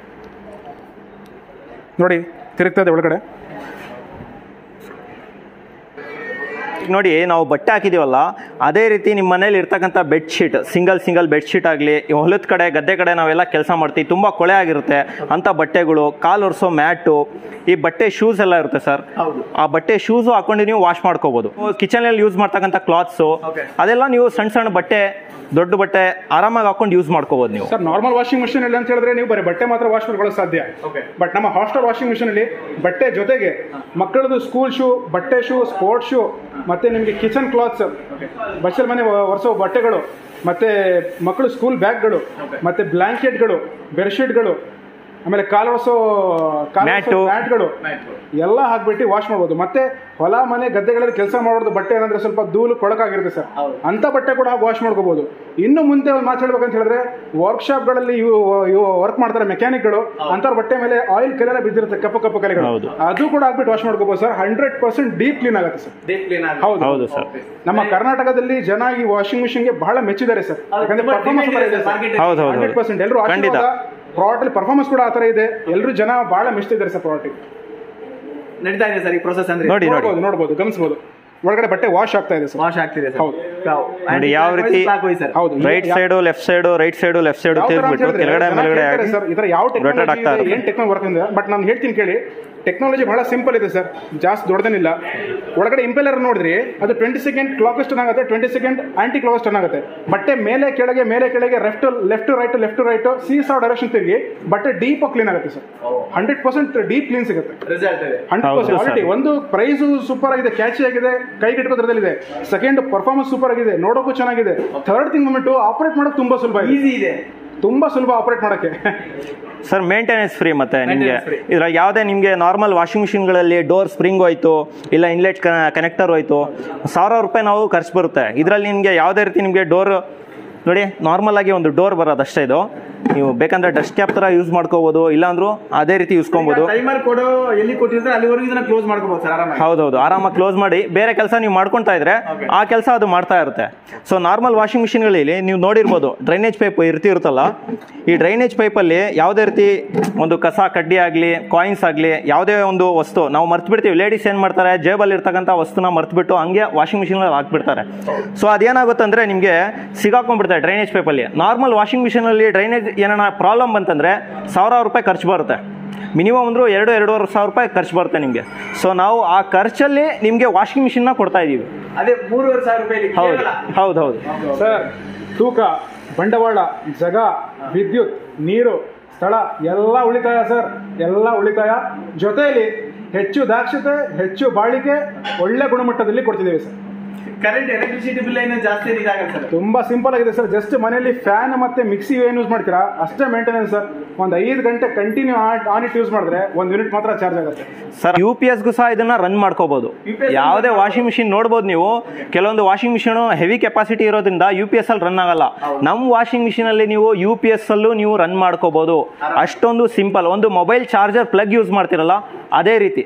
ನೋಡಿ ತಿರುಗ್ತಾ ಇದೆ ಒಳಗಡೆ ನೋಡಿ ನಾವು ಬಟ್ಟೆ ಹಾಕಿದೀವಲ್ಲ ಅದೇ ರೀತಿ ನಿಮ್ಮ ಮನೇಲಿ ಇರ್ತಕ್ಕಂಥ ಬೆಡ್ಶೀಟ್ ಸಿಂಗಲ್ ಸಿಂಗಲ್ ಬೆಡ್ಶೀಟ್ ಆಗಲಿ ಹೊಲದ ಕಡೆ ಗದ್ದೆ ಕಡೆ ನಾವೆಲ್ಲ ಕೆಲಸ ಮಾಡ್ತೀವಿ ತುಂಬ ಕೊಳೆ ಆಗಿರುತ್ತೆ ಅಂಥ ಬಟ್ಟೆಗಳು ಕಾಲು ಒರೆಸೋ ಮ್ಯಾಟು ಈ ಬಟ್ಟೆ ಶೂಸ್ ಎಲ್ಲ ಇರುತ್ತೆ ಸರ್ ಹೌದು. ಆ ಬಟ್ಟೆ ಶೂಸು ಹಾಕೊಂಡು ನೀವು ವಾಶ್ ಮಾಡ್ಕೋಬಹುದು ಕಿಚನಲ್ಲಿ ಯೂಸ್ ಮಾಡ್ತಕ್ಕಂಥ ಕ್ಲಾತ್ಸು Okay. ಅದೆಲ್ಲ ನೀವು ಸಣ್ಣ ಸಣ್ಣ ಬಟ್ಟೆ ದೊಡ್ಡ ಬಟ್ಟೆ ಆರಾಮಾಗಿ ಹಾಕೊಂಡು ಯೂಸ್ ಮಾಡ್ಕೋಬಹುದು ನೀವು ಸರ್ ನಾರ್ಮಲ್ ವಾಷಿಂಗ್ ಮಿಷಿನ್ ಅಲ್ಲಿ ಅಂತ ಹೇಳಿದ್ರೆ ನೀವು ಬರೀ ಬಟ್ಟೆ ಮಾತ್ರ ವಾಶ್ ಮಾಡ್ಕೊಳ್ಳೋಕೆ ಸಾಧ್ಯ Okay. ಬಟ್ ನಮ್ಮ ಹಾಸ್ಟೆಲ್ ವಾಷಿಂಗ್ ಮಿಷಿನ್ ಅಲ್ಲಿ ಬಟ್ಟೆ ಜೊತೆಗೆ ಮಕ್ಕಳದು ಸ್ಕೂಲ್ ಶೂ ಬಟ್ಟೆ ಶೂ ಸ್ಪೋರ್ಟ್ಸ್ ಶೂ ಮತ್ತೆ ನಿಮಗೆ ಕಿಚನ್ ಕ್ಲಾತ್ಸ್ ಬಚ್ಚಲ್ ಮನೆ ಒರೆಸೋ ಬಟ್ಟೆಗಳು ಮತ್ತೆ ಮಕ್ಕಳು ಸ್ಕೂಲ್ ಬ್ಯಾಗ್ಗಳು ಮತ್ತೆ ಬ್ಲಾಂಕೆಟ್ಗಳು ಬೆಡ್ಶೀಟ್ಗಳು ಆಮೇಲೆ ಕಾಲು ಒರೆಸೋ Mat. ಮ್ಯಾಟ್ಗಳು ಎಲ್ಲ ಹಾಕ್ಬಿಟ್ಟು ವಾಶ್ ಮಾಡ್ಬೋದು ಮತ್ತೆ ಹೊಲ ಮನೆ ಗದ್ದೆಗಳಲ್ಲಿ ಕೆಲಸ ಮಾಡೋದು ಬಟ್ಟೆ ಏನಂದ್ರೆ ಸ್ವಲ್ಪ ಧೂಳು ಕೊಳಕಾಗಿರುತ್ತೆ ಸರ್ ಹೌದು. ಅಂತ ಬಟ್ಟೆ ಕೂಡ ವಾಶ್ ಮಾಡ್ಕೋಬಹುದು ಇನ್ನು ಮುಂದೆ ಒಂದು ಮಾತು ಹೇಳ್ಬೇಕಂತ ಹೇಳಿದ್ರೆ ವರ್ಕ್ಶಾಪ್ಗಳಲ್ಲಿ ಇವು ಇವು ವರ್ಕ್ ಮಾಡ್ತಾರೆ ಮೆಕ್ಯಾನಿಕ್ಗಳು ಅಂಥವ್ರ ಬಟ್ಟೆ ಮೇಲೆ ಆಯಿಲ್ ಕಲೆಲ್ಲ ಬಿದ್ದಿರುತ್ತೆ ಕಪ್ಪು ಕಪ್ಪು ಕಲೆಗಳು ಹೌದು. ಅದು ಕೂಡ ಹಾಕ್ಬಿಟ್ಟು ವಾಶ್ ಮಾಡ್ಕೋಬಹುದು sir hundred percent deep clean ಆಗುತ್ತೆ ಸರ್ ಡೀಪ್ ಕ್ಲೀನ್ ಆಗಿ ಹೌದು ಹೌದು ಸರ್ ನಮ್ಮ ಕರ್ನಾಟಕದಲ್ಲಿ ಜನ ಈ ವಾಷಿಂಗ್ ಮಿಷಿನ್ಗೆ ಬಹಳ ಮೆಚ್ಚಿದ್ದಾರೆ ಸರ್ ಯಾಕಂದ್ರೆ ಪರ್ಫಾರ್ಮೆನ್ಸ್ ಕೂಡ ಇದೆ ಮಾರ್ಕೆಟ್ ಹೌದು ಹೌದು ಹಂಡ್ರೆಡ್ ಪರ್ಸೆಂಟ್ ಎಲ್ಲರೂ ಖಂಡಿತ ಪ್ರಾಡಕ್ಟ್ ಅಲ್ಲಿ ಪರ್ಫಾರ್ಮೆನ್ಸ್ ಕೂಡ ಆ ಥರ ಇದೆ ಎಲ್ಲರೂ ಜನ ಬಹಳ ಮೆಚ್ಚಿದ್ದಾರೆ ಸರ್ ಪ್ರಾಡಕ್ಟ್ ನಡೀತಾ ಇದೆ ಸರ್ ಈ ಪ್ರೊಸೆಸ್ ಅಂದ್ರೆ ನೋಡಿ ನೋಡಿ ನೋಡ್ಬೋದು ನೋಡ್ಬೋದು ಗಮನಿಸಬಹುದು ಒಳಗಡೆ ಬಟ್ಟೆ ವಾಶ್ ಆಗ್ತಾ ಇದೆ ಸರ್ ವಾಶ್ ಆಗ್ತಿದೆ ಸರ್ ಹೌದು. ನೋಡಿ ಯಾವ ರೀತಿ- ಸರ್ ಹೌದು right side left side right side left side ಯಾವ ಥರ ಅಂತ ತಿರುಗ್ಬಿಟ್ಟು ಹೇಳಿದ್ರೆ ಕೆಳಗಡೆ ಜನ ಮೇಲ್ಗಡೆ ಕೇಳ್ತಾರೆ ಆಗಿ ಸರ್ ಈ ಥರ ಯಾವ rotate ಟೆಕ್ನಾಲಜಿ ಆಗ್ತಾ ಇದೆ ಇರುತ್ತೆ. ಏನು ಟೆಕ್ನಾಲಜಿ ವರ್ಕ್ ಇದೆ ಬಟ್ ನಾನು ಹೇಳ್ತೀನಿ ಕೇಳಿ ಟೆಕ್ನಾಲಜಿ ಬಹಳ ಸಿಂಪಲ್ ಇದೆ ಸರ್ ಜಾಸ್ತಿ ದೊಡ್ಡದೇನಿಲ್ಲ ಒಳಗಡೆ ಇಂಪೆಲರ್ ನೋಡಿದ್ರಿ ಅದು ಟ್ವೆಂಟಿ ಸೆಕೆಂಡ್ ಕ್ಲಾಕ್ ಟರ್ನ್ ಆಗುತ್ತೆ twenty second anti clock turn ಆಗುತ್ತೆ ಬಟ್ಟೆ ಮೇಲೆ ಕೆಳಗೆ ಮೇಲೆ ಕೆಳಗೆ left left right left right seesaw direction ತಿರುಗಿ ಬಟ್ಟೆ ಡೀಪ್ ಕ್ಲೀನ್ ಆಗುತ್ತೆ sir hundred percent deep clean ಸಿಗುತ್ತೆ ರಿಸಲ್ಟ್ ಇದೆ ಹಂಡ್ರೆಡ್ ಹೌದು ಪರ್ಸೆಂಟ್ ಸರ್. ಆಲ್ರೆಡಿ ಒಂದು ಪ್ರೈಸ್ ಸೂಪರ್ ಆಗಿದೆ ಕ್ಯಾಚಿ ಆಗಿದೆ ಕೈಗೆ ಇಟ್ಕೋದ್ರಲ್ಲಿದೆ ಸೆಕೆಂಡ್ ಪರ್ಫಾರ್ಮೆನ್ಸ್ ಸೂಪರ್ ಆಗಿದೆ ನೋಡೋಕ್ಕೂ ಚೆನ್ನಾಗಿದೆ ಥರ್ಡ್ ಥಿಂಗ್ ಬಂದ್ಬಿಟ್ಟು ಆಪರೇಟ್ ಮಾಡೋಕೆ ತುಂಬಾ ಸುಲಭ ಇದೆ ಈಸಿ ಇದೆ ತುಂಬಾ ಸುಲಭ ಆಪರೇಟ್ ಮಾಡಕ್ಕೆ ಸರ್ ಮೇಂಟೆನೆನ್ಸ್ ಫ್ರೀ ಮತ್ತೆ ನಿಮಗೆ Maintenance free. ಇದ್ರ ಯಾವುದೇ ನಿಮಗೆ ನಾರ್ಮಲ್ ವಾಷಿಂಗ್ ಮಿಷಿನ್ಗಳಲ್ಲಿ ಡೋರ್ ಸ್ಪ್ರಿಂಗ್ ಹೋಯ್ತು ಇಲ್ಲ ಇನ್ಲೆಟ್ ಕನೆಕ್ಟರ್ ಹೋಯ್ತು ಸಾವಿರ ರೂಪಾಯಿ ನಾವು ಖರ್ಚು ಬರುತ್ತೆ ಇದರಲ್ಲಿ ನಿಮಗೆ ಯಾವುದೇ ರೀತಿ ನಿಮಗೆ ಡೋರ್ ನೋಡಿ ನಾರ್ಮಲ್ ಆಗಿ ಒಂದು ಡೋರ್ ಬರೋದು ಅಷ್ಟೇ ಇದು ನೀವು ಬೇಕಂದ್ರೆ ಡಸ್ಟ್ ಕ್ಯಾಪ್ ಥರ ಯೂಸ್ ಮಾಡ್ಕೋಬೋದು ಇಲ್ಲಾಂದ್ರೂ ಅದೇ ರೀತಿ ಯೂಸ್ಕೊಬೋದು ಟೈಮರ್ ಕೊಡು ಎಲ್ಲಿ ಕೊಟ್ಟಿರ್ತಾರೆ ಅಲ್ಲಿವರೆಗೂ ಇದನ್ನ ಕ್ಲೋಸ್ ಮಾಡ್ಕೋಬಹುದು ಸರ್ ಆರಾಮಾಗಿ ಹೌದೌದು ಆರಾಮಾಗಿ ಕ್ಲೋಸ್ ಮಾಡಿ ಬೇರೆ ಕೆಲಸ ನೀವು ಮಾಡ್ಕೊತಾ ಇದ್ರೆ Okay. ಆ ಕೆಲಸ ಅದು ಮಾಡ್ತಾ ಇರುತ್ತೆ ಸೊ ನಾರ್ಮಲ್ ವಾಷಿಂಗ್ ಮಿಷಿನ್ಗಳಲ್ಲಿ ನೀವು ನೋಡಿರ್ಬೋದು ಡ್ರೈನೇಜ್ ಪೈಪ್ ಇರ್ತಿರುತ್ತಲ್ಲ ಈ ಡ್ರೈನೇಜ್ ಪೈಪಲ್ಲಿ ಯಾವುದೇ ರೀತಿ ಒಂದು ಕಸ ಕಡ್ಡಿ ಆಗಲಿ ಕಾಯಿನ್ಸ್ ಆಗಲಿ ಯಾವುದೇ ಒಂದು ವಸ್ತು ನಾವು ಮರ್ತು ಬಿಡ್ತೀವಿ ಲೇಡೀಸ್ ಏನು ಮಾಡ್ತಾರೆ ಜೇಬಲ್ಲಿ ಇರ್ತಕ್ಕಂಥ ವಸ್ತುನ ಮರ್ತ್ಬಿಟ್ಟು ಹಂಗೆ ವಾಷಿಂಗ್ ಮಿಷಿನಲ್ಲಿ ಹಾಕ್ಬಿಡ್ತಾರೆ ಸೊ ಅದೇನಾಗುತ್ತೆ ಅಂದರೆ ನಿಮಗೆ ಸಿಗಾಕೊಂಡ್ಬಿಡ್ತಾರೆ ಡ್ರೈನೇಜ್ ಪೈಪಲ್ಲಿ ನಾರ್ಮಲ್ ವಾಷಿಂಗ್ ಮಿಷಿನಲ್ಲಿ ಡ್ರೈನೇಜ್ ಏನಾರ ಪ್ರಾಬ್ಲಮ್ ಬಂತಂದರೆ ಸಾವಿರಾರು ರೂಪಾಯಿ ಖರ್ಚು ಬರುತ್ತೆ ಮಿನಿಮಮ್ ಅಂದರೂ ಎರಡು ಎರಡೂವರೆ ಸಾವಿರ ರೂಪಾಯಿ ಖರ್ಚು ಬರುತ್ತೆ ನಿಮಗೆ ಸೊ ನಾವು ಆ ಖರ್ಚಲ್ಲಿ ನಿಮಗೆ ವಾಷಿಂಗ್ ಮಿಷಿನ್ನ ಕೊಡ್ತಾ ಇದ್ದೀವಿ ಅದೇ ಮೂರುವರೆ ಸಾವಿರ ರೂಪಾಯಿ ಹೌದು ಹೌದು ಹೌದು ಸರ್ ತೂಕ ಬಂಡವಾಳ ಜಗ ವಿದ್ಯುತ್ ನೀರು ಸ್ಥಳ ಎಲ್ಲ ಉಳಿತಾಯ ಸರ್ ಎಲ್ಲ ಉಳಿತಾಯ ಜೊತೆಯಲ್ಲಿ ಹೆಚ್ಚು ದಾಕ್ಷತೆ ಹೆಚ್ಚು ಬಾಳಿಕೆ ಒಳ್ಳೆ ಗುಣಮಟ್ಟದಲ್ಲಿ ಕೊಡ್ತಿದ್ದೇವೆ ಸರ್ ಕರೆಂಟ್ ಎಲೆಕ್ಟ್ರಿಸಿಟಿ ಬಿಲ್ ಏನು ಜಾಸ್ತಿ ಏನು ಇದಾಗಲ್ಲ ಸರ್ ತುಂಬಾ ಸಿಂಪಲ್ ಆಗಿದೆ ಸರ್ ಜಸ್ಟ್ ಮನೆಯಲ್ಲಿ ಫ್ಯಾನ್ ಮತ್ತೆ ಮಿಕ್ಸಿ ಏನು ಯೂಸ್ ಮಾಡ್ತೀರಾ ಅಷ್ಟೇ ಮೇಂಟೆನೆನ್ಸ್ ಸರ್ ಒಂದು ಐದು ಗಂಟೆ ಕಂಟಿನ್ಯೂ ಆನ್ ಇಟ್ ಯೂಸ್ ಮಾಡಿದ್ರೆ ಒಂದು ಯೂನಿಟ್ ಮಾತ್ರ ಚಾರ್ಜ್ ಆಗುತ್ತೆ ಸರ್ ಯು ಪಿ ಎಸ್ಗೂ ಸಹ ಇದನ್ನ ರನ್ ಮಾಡ್ಕೋಬಹುದು UPS ಯಾವುದೇ ವಾಷಿಂಗ್ ಮಿಷಿನ್ ನೋಡ್ಬೋದು ನೀವು ಕೆಲವೊಂದು ವಾಷಿಂಗ್ ಮಿಷಿನ್ ಹೆವಿ ಕೆಪಾಸಿಟಿ ಇರೋದ್ರಿಂದ ಯು ಪಿ ಎಸ್ ಅಲ್ಲಿ ರನ್ ಆಗಲ್ಲ ನಮ್ಮ ವಾಷಿಂಗ್ ಮಿಷಿನ್ ಅಲ್ಲಿ ನೀವು ಯು ಪಿ ಎಸ್ ಅಲ್ಲೂ ನೀವು ರನ್ ಮಾಡ್ಕೋಬಹುದು ಅಷ್ಟೊಂದು ಸಿಂಪಲ್ ಒಂದು ಮೊಬೈಲ್ ಚಾರ್ಜರ್ ಪ್ಲಗ್ ಯೂಸ್ ಮಾಡ್ತಿರಲ್ಲ ಅದೇ ರೀತಿ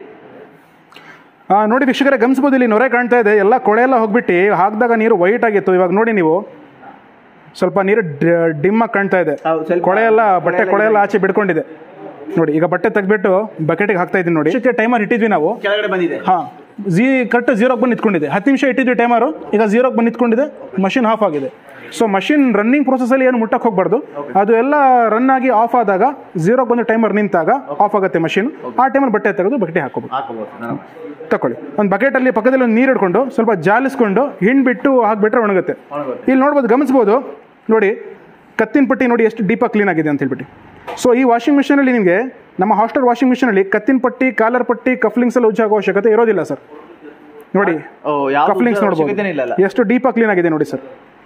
ಆ, ನೋಡಿ ವೀಕ್ಷಕರೇ ಗಮನಿಸ್ಬೋದು ಇಲ್ಲಿ ನೊರೆ ಕಾಣ್ತಾ ಇದೆ ಎಲ್ಲ ಕೊಳೆ ಎಲ್ಲ ಹೋಗ್ಬಿಟ್ಟು ಹಾಕಿದಾಗ ನೀರು ವೈಟ್ ಆಗಿತ್ತು ಇವಾಗ ನೋಡಿ ನೀವು ಸ್ವಲ್ಪ ನೀರು ಡಿಮ್ ಆಗಿ ಕಾಣ್ತಾ ಇದೆ ಹೌದು, ಸ್ವಲ್ಪ ಕೊಳೆ ಎಲ್ಲ ಬಟ್ಟೆ ಕೊಳೆ ಕೊಳೆ ಎಲ್ಲ ಆಚೆ ಬಿಡ್ಕೊಂಡಿದೆ ನೋಡಿ ಈಗ ಬಟ್ಟೆ ತೆಗ್ಬಿಟ್ಟು ಬಕೆಟಿಗೆ ಹಾಕ್ತಾ ಇದ್ದೀನಿ ನೋಡಿ ಟೈಮರ್ ಇಟ್ಟಿದ್ವಿ ನಾವು ಕೆಳಗಡೆ ಬಂದಿದೆ ಹಾಂ ಜಿ ಕರೆಕ್ಟ್ ಜೀರೋಗೆ ಬಂದು ನಿಂತ್ಕೊಂಡಿದೆ ಹತ್ತು ನಿಮಿಷ ಇಟ್ಟಿದ್ವಿ ಟೈಮರು ಈಗ ಜೀರೋಗೆ ಬಂದು ನಿಂತ್ಕೊಂಡಿದೆ ಮಷಿನ್ ಆಫ್ ಆಗಿದೆ ಸೊ ಮಷಿನ್ ರನ್ನಿಂಗ್ ಪ್ರೊಸೆಸಲ್ಲಿ ಏನು ಮುಟ್ಟಕ್ಕೆ ಹೋಗ್ಬಾರ್ದು ಅದು ಎಲ್ಲ ರನ್ ಆಗಿ ಆಫ್ ಆದಾಗ ಜೀರೋಗೆ ಬಂದು ಟೈಮರ್ ನಿಂತಾಗ ಆಫ್ ಆಗುತ್ತೆ ಮಷಿನ್ ಆ ಟೈಮಲ್ಲಿ ಬಟ್ಟೆ ತೆಗೆದು ಬಕೆಟಿಗೆ ಹಾಕೋಬೇಕು ಹಾಕೋಬಹುದು ತಕೊಳ್ಳಿ ಒಂದು ಬಕೆಟಲ್ಲಿ ಪಕ್ಕದಲ್ಲಿ ಒಂದು ನೀರು ಇಟ್ಕೊಂಡು ಸ್ವಲ್ಪ ಜಾಲಿಸ್ಕೊಂಡು ಹಿಂಡ್ಬಿಟ್ಟು ಹಾಕ್ಬಿಟ್ರೆ ಒಣಗುತ್ತೆ ಒಣಗುತ್ತೆ. ಇಲ್ಲಿ ನೋಡ್ಬೋದು ಗಮನಿಸ್ಬೋದು ನೋಡಿ ಕತ್ತಿನ ಪಟ್ಟಿ ನೋಡಿ ಎಷ್ಟು ಡೀಪಾಗಿ ಕ್ಲೀನ್ ಆಗಿದೆ ಅಂತ ಹೇಳ್ಬಿಟ್ಟು ಸೊ ಈ ವಾಷಿಂಗ್ ಮಿಷಿನಲ್ಲಿ ನಿಮಗೆ ನಮ್ಮ ಹಾಸ್ಟೆಲ್ ವಾಷಿಂಗ್ ಮಿಷಿನಲ್ಲಿ ಕತ್ತಿನ ಪಟ್ಟಿ ಕಾಲರ್ ಪಟ್ಟಿ ಕಫ್ಲಿಂಗ್ಸ್ ಎಲ್ಲ ಉಜ್ಜಾಗೋ ಅವಶ್ಯಕತೆ ಇರೋದಿಲ್ಲ ಸರ್ ನೋಡಿ ಓ ಯಾವ ಕಫ್ಲಿಂಗ್ಸ್ ನೋಡ್ಬೋದು ಇಲ್ಲ ಅಲ್ಲ ಎಷ್ಟು ಡೀಪಾಗಿ ಕ್ಲೀನ್ ಆಗಿದೆ ನೋಡಿ ಸರ್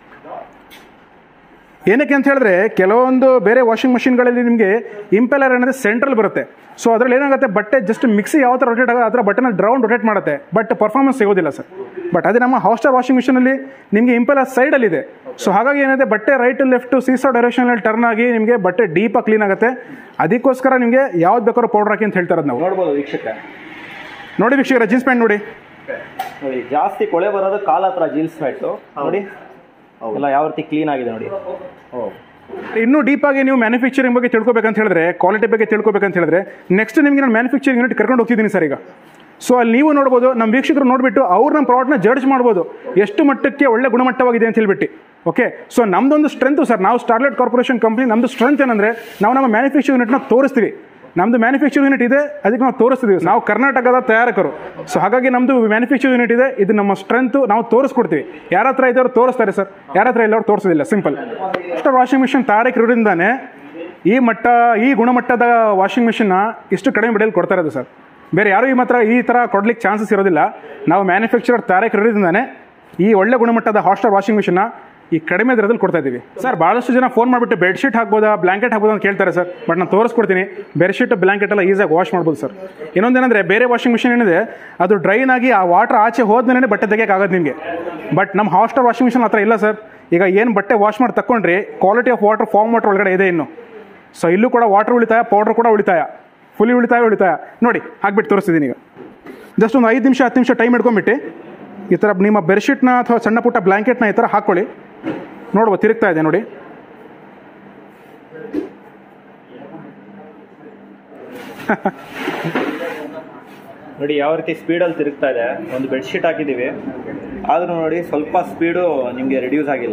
ಏನಕ್ಕೆ ಅಂತ ಹೇಳಿದ್ರೆ ಕೆಲವೊಂದು ಬೇರೆ ವಾಷಿಂಗ್ ಮಷಿನ್ಗಳಲ್ಲಿ ನಿಮಗೆ ಇಂಪೆಲರ್ ಅನ್ನೋದು ಸೆಂಟ್ರಲ್ ಬರುತ್ತೆ ಸೊ ಅದರಲ್ಲಿ ಏನಾಗುತ್ತೆ ಬಟ್ಟೆ ಜಸ್ಟ್ ಮಿಕ್ಸಿ ಯಾವ ಥರ ರೊಟೇಟ್ ಆಗುತ್ತೆ ಅದರ ಬಟ್ಟೆನ ಡ್ರೌಂಡ್ ರೊಟೇಟ್ ಮಾಡುತ್ತೆ ಬಟ್ ಪರ್ಫಾರ್ಮೆನ್ಸ್ ಸಿಗೋದಿಲ್ಲ ಸರ್ ಬಟ್ ಅದೇ ನಮ್ಮ ಹಾಸ್ಟೆಲ್ ವಾಷಿಂಗ್ ಮಿಷಿನಲ್ಲಿ ನಿಮಗೆ ಇಂಪೆಲರ್ ಸೈಡಲ್ಲಿದೆ ಸೊ ಹಾಗಾಗಿ ಏನಿದೆ ಬಟ್ಟೆ ರೈಟ್ ಲೆಫ್ಟ್ ಸೀಸೋ ಡೈರೆಕ್ಷನಲ್ಲಿ ಟರ್ನ್ ಆಗಿ ನಿಮಗೆ ಬಟ್ಟೆ ಡೀಪಾಗಿ ಕ್ಲೀನ್ ಆಗುತ್ತೆ ಅದಕ್ಕೋಸ್ಕರ ನಿಮಗೆ ಯಾವ್ದು ಬೇಕಾದ್ರೂ ಪೌಡರ್ ಹಾಕಿ ಅಂತ ಹೇಳ್ತಾರೆ ನಾವು ನೋಡ್ಬೋದು ವೀಕ್ಷಕ ನೋಡಿ ವೀಕ್ಷಕರ ಜೀನ್ಸ್ ಪ್ಯಾಂಟ್ ನೋಡಿ ನೋಡಿ ಜಾಸ್ತಿ ಕೊಳೆ ಬರೋದು ಕಾಲ ಹತ್ರ ಜೀನ್ಸ್ ಪ್ಯಾಂಟು ನೋಡಿ ಎಲ್ಲ ಯಾವ ರೀತಿ ಕ್ಲೀನ್ ಆಗಿದೆ ನೋಡಿ ಇನ್ನೂ ಡೀಪಾಗಿ ನೀವು ಮ್ಯಾನುಫ್ಯಾಕ್ಚರಿಂಗ್ ಬಗ್ಗೆ ತಿಳ್ಕೊಬೇಕಂತ ಹೇಳಿದ್ರೆ ಕ್ವಾಲಿಟಿ ಬಗ್ಗೆ ತಿಳ್ಕೊಬೇಕಂತ ಹೇಳಿದ್ರೆ ನೆಕ್ಸ್ಟ್ ನಿಮಗೆ ನಾನು ಮ್ಯಾನುಫ್ಯಾಕ್ಚರಿಂಗ್ ಯೂನಿಟ್ ಕರ್ಕೊಂಡು ಹೋಗ್ತಿದ್ದೀನಿ ಸರ್ ಈಗ ಸೊ ಅಲ್ಲಿ ನೀವು ನೋಡ್ಬೋದು ನಮ್ಮ ವೀಕ್ಷಕರು ನೋಡಿಬಿಟ್ಟು ಅವ್ರು ನಮ್ಮ ಪ್ರಾಡಕ್ಟ್ನ ಜಡ್ಜ್ ಮಾಡ್ಬೋದು ಎಷ್ಟು ಮಟ್ಟಕ್ಕೆ ಒಳ್ಳೆ ಗುಣಮಟ್ಟವಾಗಿದೆ ಅಂತ ಹೇಳ್ಬಿಟ್ಟು ಓಕೆ ಸೊ ನಮ್ದೊಂದು ಸ್ಟ್ರೆಂತು ಸರ್ ನಾವು ಸ್ಟಾರ್ಲೆಟ್ ಕಾರ್ಪೊರೇಷನ್ ಕಂಪ್ನಿ ನಮ್ಮದು ಸ್ಟ್ರೆಂತ್ ಏನಂದರೆ ನಾವು ನಮ್ಮ ಮ್ಯಾನುಫ್ಯಾಕ್ಚರ್ ಯೂನಿಟ್ನ ತೋರಿಸ್ತೀವಿ ನಮ್ಮದು ಮ್ಯಾನುಫ್ಯಾಕ್ಚರ್ ಯೂನಿಟ್ ಇದೆ ಅದಕ್ಕೆ ನಾವು ತೋರಿಸ್ತೀವಿ ನಾವು ಕರ್ನಾಟಕದ ತಯಾರಕರು ಸೊ ಹಾಗಾಗಿ ನಮ್ಮದು ಮ್ಯಾನುಫ್ಯಾಕ್ಚರ್ ಯೂನಿಟ್ ಇದೆ ಇದು ನಮ್ಮ ಸ್ಟ್ರೆಂತು ನಾವು ತೋರಿಸ್ಕೊಡ್ತೀವಿ ಯಾರ ಹತ್ರ ಇದ್ದವ್ರು ತೋರಿಸ್ತಾರೆ ಸರ್ ಯಾರ ಹತ್ರ ಇಲ್ಲವ್ರು ತೋರಿಸೋದಿಲ್ಲ ಸಿಂಪಲ್ ಅಷ್ಟು ವಾಷಿಂಗ್ ಮಿಷಿನ್ ತಯಾರಕರಿಂದಾನೆ ಈ ಮಟ್ಟ ಈ ಗುಣಮಟ್ಟದ ವಾಷಿಂಗ್ ಮಿಷಿನ್ನ ಇಷ್ಟು ಕಡಿಮೆ ಬೆಲೆಯಲ್ಲಿ ಕೊಡ್ತಾ ಇರೋದು ಸರ್ ಬೇರೆ ಯಾರು ಈ ಮಾತ್ರ ಈ ಥರ ಕೊಡ್ಲಿಕ್ಕೆ ಚಾನ್ಸಸ್ ಇರೋದಿಲ್ಲ ನಾವು ಮ್ಯಾನುಫ್ಯಾಕ್ಚರರ್ ತಯಾರಕರಿಂದಾನೆ ಈ ಒಳ್ಳೆ ಗುಣಮಟ್ಟದ ಹಾಸ್ಟೆಲ್ ವಾಷಿಂಗ್ ಮಿಷಿನ್ನ ಈ ಕಡಿಮೆ ದರದಲ್ಲಿ ಕೊಡ್ತಾ ಇದ್ದೀವಿ ಸರ್ ಭಾಳಷ್ಟು ಜನ ಫೋನ್ ಮಾಡಿಬಿಟ್ಟು ಬೆಡ್ಶೀಟ್ ಹಾಕ್ಬೋದಾ ಬ್ಲಾಂಕೆಟ್ ಹಾಕ್ಬೋದಾ ಅಂತ ಕೇಳ್ತಾರೆ ಸರ್ ಬಟ್ ನಾನು ತೋರಿಸ್ಕೊಡ್ತೀನಿ ಬೆಡ್ಶೀಟ್ ಬ್ಲಾಂಕೆಟ್ ಎಲ್ಲ ಈಸಿಯಾಗಿ ವಾಶ್ ಮಾಡ್ಬೋದು ಸರ್ ಇನ್ನೊಂದೇನೆಂದರೆ ಬೇರೆ ವಾಷಿಂಗ್ ಮಿಷಿನ್ ಏನಿದೆ ಅದು ಡ್ರೈನ್ ಆಗಿ ಆ ವಾಟರ್ ಆಚೆ ಹೋದ್ಮೇಲೆ ಬಟ್ಟೆ ತೆಗಿಯೋಕ್ಕಾಗತ್ತೆ ನಿಮಗೆ ಬಟ್ ನಮ್ಮ ಹಾಸ್ಟೆಲ್ ವಾಷಿಂಗ್ ಮಿಷಿನ್ ಹತ್ರ ಇಲ್ಲ ಸರ್ ಈಗ ಏನು ಬಟ್ಟೆ ವಾಶ್ ಮಾಡಿ ತಗೊಂಡ್ರಿ quality of water form water ಒಳಗಡೆ ಇದೆ ಇನ್ನು ಸೊ ಇಲ್ಲೂ ಕೂಡ ವಾಟರ್ ಉಳಿತಾಯ ಪೌಡರ್ ಕೂಡ ಉಳಿತಾಯ ಫುಲಿ ಉಳಿತಾಯ ಉಳಿತಾಯ ನೋಡಿ ಹಾಕ್ಬಿಟ್ಟು ತೋರಿಸ್ತಿದ್ದೀನಿ ಈಗ ಜಸ್ಟ್ ಒಂದು ಐದು ನಿಮಿಷ ಹತ್ತು ನಿಮಿಷ ಟೈಮ್ ಇಟ್ಕೊಂಡ್ಬಿಟ್ಟು ಈ ಥರ ನಿಮ್ಮ ಬೆಡ್ಶೀಟ್ನ ಅಥವಾ ಸಣ್ಣ ಪುಟ್ಟ ಬ್ಲ್ಯಾಂಕೆಟ್ನ ಈ ಥರ ಹಾಕ್ಕೊಳ್ಳಿ ನೋಡ್ಬೋದು ತಿರುಗ್ತಾ ಇದೆ ನೋಡಿ ನೋಡಿ ಯಾವ ರೀತಿ ಸ್ಪೀಡಲ್ಲಿ ತಿರುಗ್ತಾ ಇದೆ ಒಂದು ಬೆಡ್ಶೀಟ್ ಹಾಕಿದ್ದೀವಿ ಆದರೂ ನೋಡಿ ಸ್ವಲ್ಪ ಸ್ಪೀಡು ನಿಮಗೆ ರೆಡ್ಯೂಸ್ ಆಗಿಲ್ಲ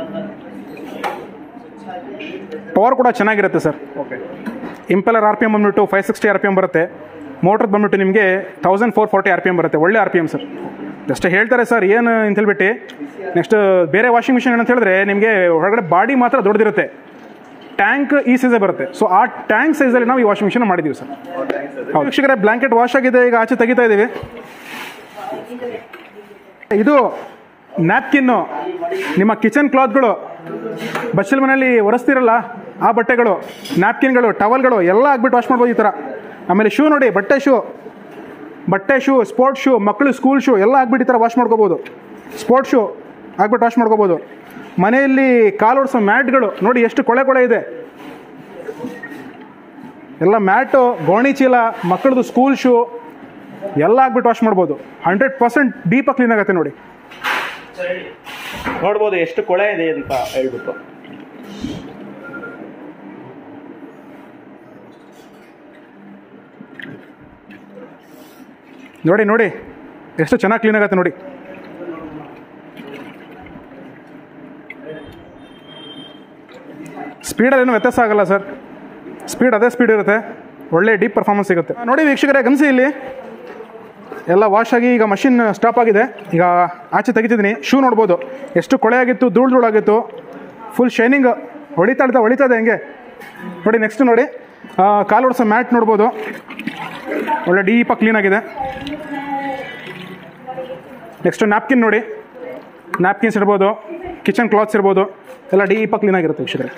ಪವರ್ ಕೂಡ ಚೆನ್ನಾಗಿರುತ್ತೆ sir okay impeller R P M ಬಂದ್ಬಿಟ್ಟು five sixty R P M ಬರುತ್ತೆ ಮೋಟ್ರ್ ಬಂದ್ಬಿಟ್ಟು ನಿಮಗೆ thousand four forty R P M ಬರುತ್ತೆ ಒಳ್ಳೆ R P M sir just ಹೇಳ್ತಾರೆ ಸರ್ ಏನು ಅಂತ ಹೇಳ್ಬಿಟ್ಟು ನೆಕ್ಸ್ಟ್ ಬೇರೆ ವಾಷಿಂಗ್ ಮಿಷಿನ್ ಏನಂತ ಹೇಳಿದ್ರೆ ನಿಮಗೆ ಹೊರಗಡೆ ಬಾಡಿ ಮಾತ್ರ ದೊಡ್ಡದಿರುತ್ತೆ ಟ್ಯಾಂಕ್ ಈ ಸೈಜೇ ಬರುತ್ತೆ ಸೊ ಆ ಟ್ಯಾಂಕ್ ಸೈಜಲ್ಲಿ ನಾವು ಈ ವಾಷಿಂಗ್ ಮಿಷಿನ್ ಮಾಡಿದ್ದೀವಿ ಸರ್ ಹೌದು ವೀಕ್ಷಕರೇ ಬ್ಲಾಂಕೆಟ್ ವಾಶ್ ಆಗಿದೆ ಈಗ ಆಚೆ ತೆಗಿತಾ ಇದ್ದೀವಿ ಇದು ನ್ಯಾಪ್ಕಿನ್ನು ನಿಮ್ಮ ಕಿಚನ್ ಕ್ಲಾತ್ಗಳು ಬಚ್ಚಲ್ ಮನೆಯಲ್ಲಿ ಒರೆಸ್ತಿರಲ್ಲ ಆ ಬಟ್ಟೆಗಳು ನ್ಯಾಪ್ಕಿನ್ಗಳು ಟವಲ್ಗಳು ಎಲ್ಲ ಹಾಕ್ಬಿಟ್ಟು ವಾಶ್ ಮಾಡ್ಬೋದು ಈ ಥರ ಆಮೇಲೆ ಶೂ ನೋಡಿ ಬಟ್ಟೆ ಶೂ ಬಟ್ಟೆ ಶೂ ಸ್ಪೋರ್ಟ್ಸ್ ಶೂ ಮಕ್ಕಳು ಸ್ಕೂಲ್ ಶೂ ಎಲ್ಲ ಹಾಕ್ಬಿಟ್ಟು ಈ ಥರ ವಾಶ್ ಮಾಡ್ಕೋಬೋದು ಸ್ಪೋರ್ಟ್ಸ್ ಶೂ ಹಾಕ್ಬಿಟ್ಟು ವಾಶ್ ಮಾಡ್ಕೋಬೋದು ಮನೆಯಲ್ಲಿ ಕಾಲು ಓಡಿಸೋ ಮ್ಯಾಟ್ಗಳು ನೋಡಿ ಎಷ್ಟು ಕೊಳೆ ಕೊಳೆ ಇದೆ ಎಲ್ಲ ಮ್ಯಾಟು ಗೋಣಿ ಚೀಲ ಮಕ್ಕಳದು ಸ್ಕೂಲ್ ಶೂ ಎಲ್ಲ ಹಾಕ್ಬಿಟ್ಟು ವಾಶ್ ಮಾಡ್ಬೋದು ಹಂಡ್ರೆಡ್ ಪರ್ಸೆಂಟ್ ಡೀಪಾಗಿ ಕ್ಲೀನ್ ಆಗುತ್ತೆ ನೋಡಿ ನೋಡ್ಬೋದು ಎಷ್ಟು ಕೊಳೆ ಇದೆ ಅಂತ ಹೇಳ್ಬಿಟ್ಟು ನೋಡಿ ನೋಡಿ ಎಷ್ಟು ಚೆನ್ನಾಗಿ ಕ್ಲೀನ್ ಆಗುತ್ತೆ ನೋಡಿ ಸ್ಪೀಡಲ್ಲಿ ಏನು ವ್ಯತ್ಯಾಸ ಆಗಲ್ಲ ಸರ್ ಸ್ಪೀಡ್ ಅದೇ ಸ್ಪೀಡ್ ಇರುತ್ತೆ ಒಳ್ಳೆ ಡೀಪ್ ಪರ್ಫಾರ್ಮೆನ್ಸ್ ಸಿಗುತ್ತೆ ನೋಡಿ ವೀಕ್ಷಕರೇ ಗಮನಿಸಿ ಇಲ್ಲಿ ಎಲ್ಲ ವಾಶ್ ಆಗಿ ಈಗ ಮಷಿನ್ ಸ್ಟಾಪ್ ಆಗಿದೆ ಈಗ ಆಚೆ ತೆಗಿತಿದ್ದೀನಿ ಶೂ ನೋಡ್ಬೋದು ಎಷ್ಟು ಕೊಳೆ ಆಗಿತ್ತು ಧೂಳು ಧೂಳಾಗಿತ್ತು ಫುಲ್ ಶೈನಿಂಗ್ ಹೊಡಿತಾ ಇಡ್ತಾ ಹೊಡಿತಾ ಇದೆ ಹೆಂಗೆ ನೋಡಿ ನೆಕ್ಸ್ಟ್ ನೋಡಿ ಆ, ಕಾಲು ಹೊಡ್ಸೋ ಮ್ಯಾಟ್ ನೋಡ್ಬೋದು ಒಳ್ಳೆ ಡೀಪಾಗಿ ಕ್ಲೀನ್ ಆಗಿದೆ ನೆಕ್ಸ್ಟ್ ನ್ಯಾಪ್ಕಿನ್ ನೋಡಿ ನ್ಯಾಪ್ಕಿನ್ಸ್ ಇರ್ಬೋದು ಕಿಚನ್ ಕ್ಲಾತ್ಸ್ ಇರ್ಬೋದು ಎಲ್ಲ ಡೀಪಾಗಿ ಕ್ಲೀನ್ ಆಗಿರುತ್ತೆ ವೀಕ್ಷಕರೇ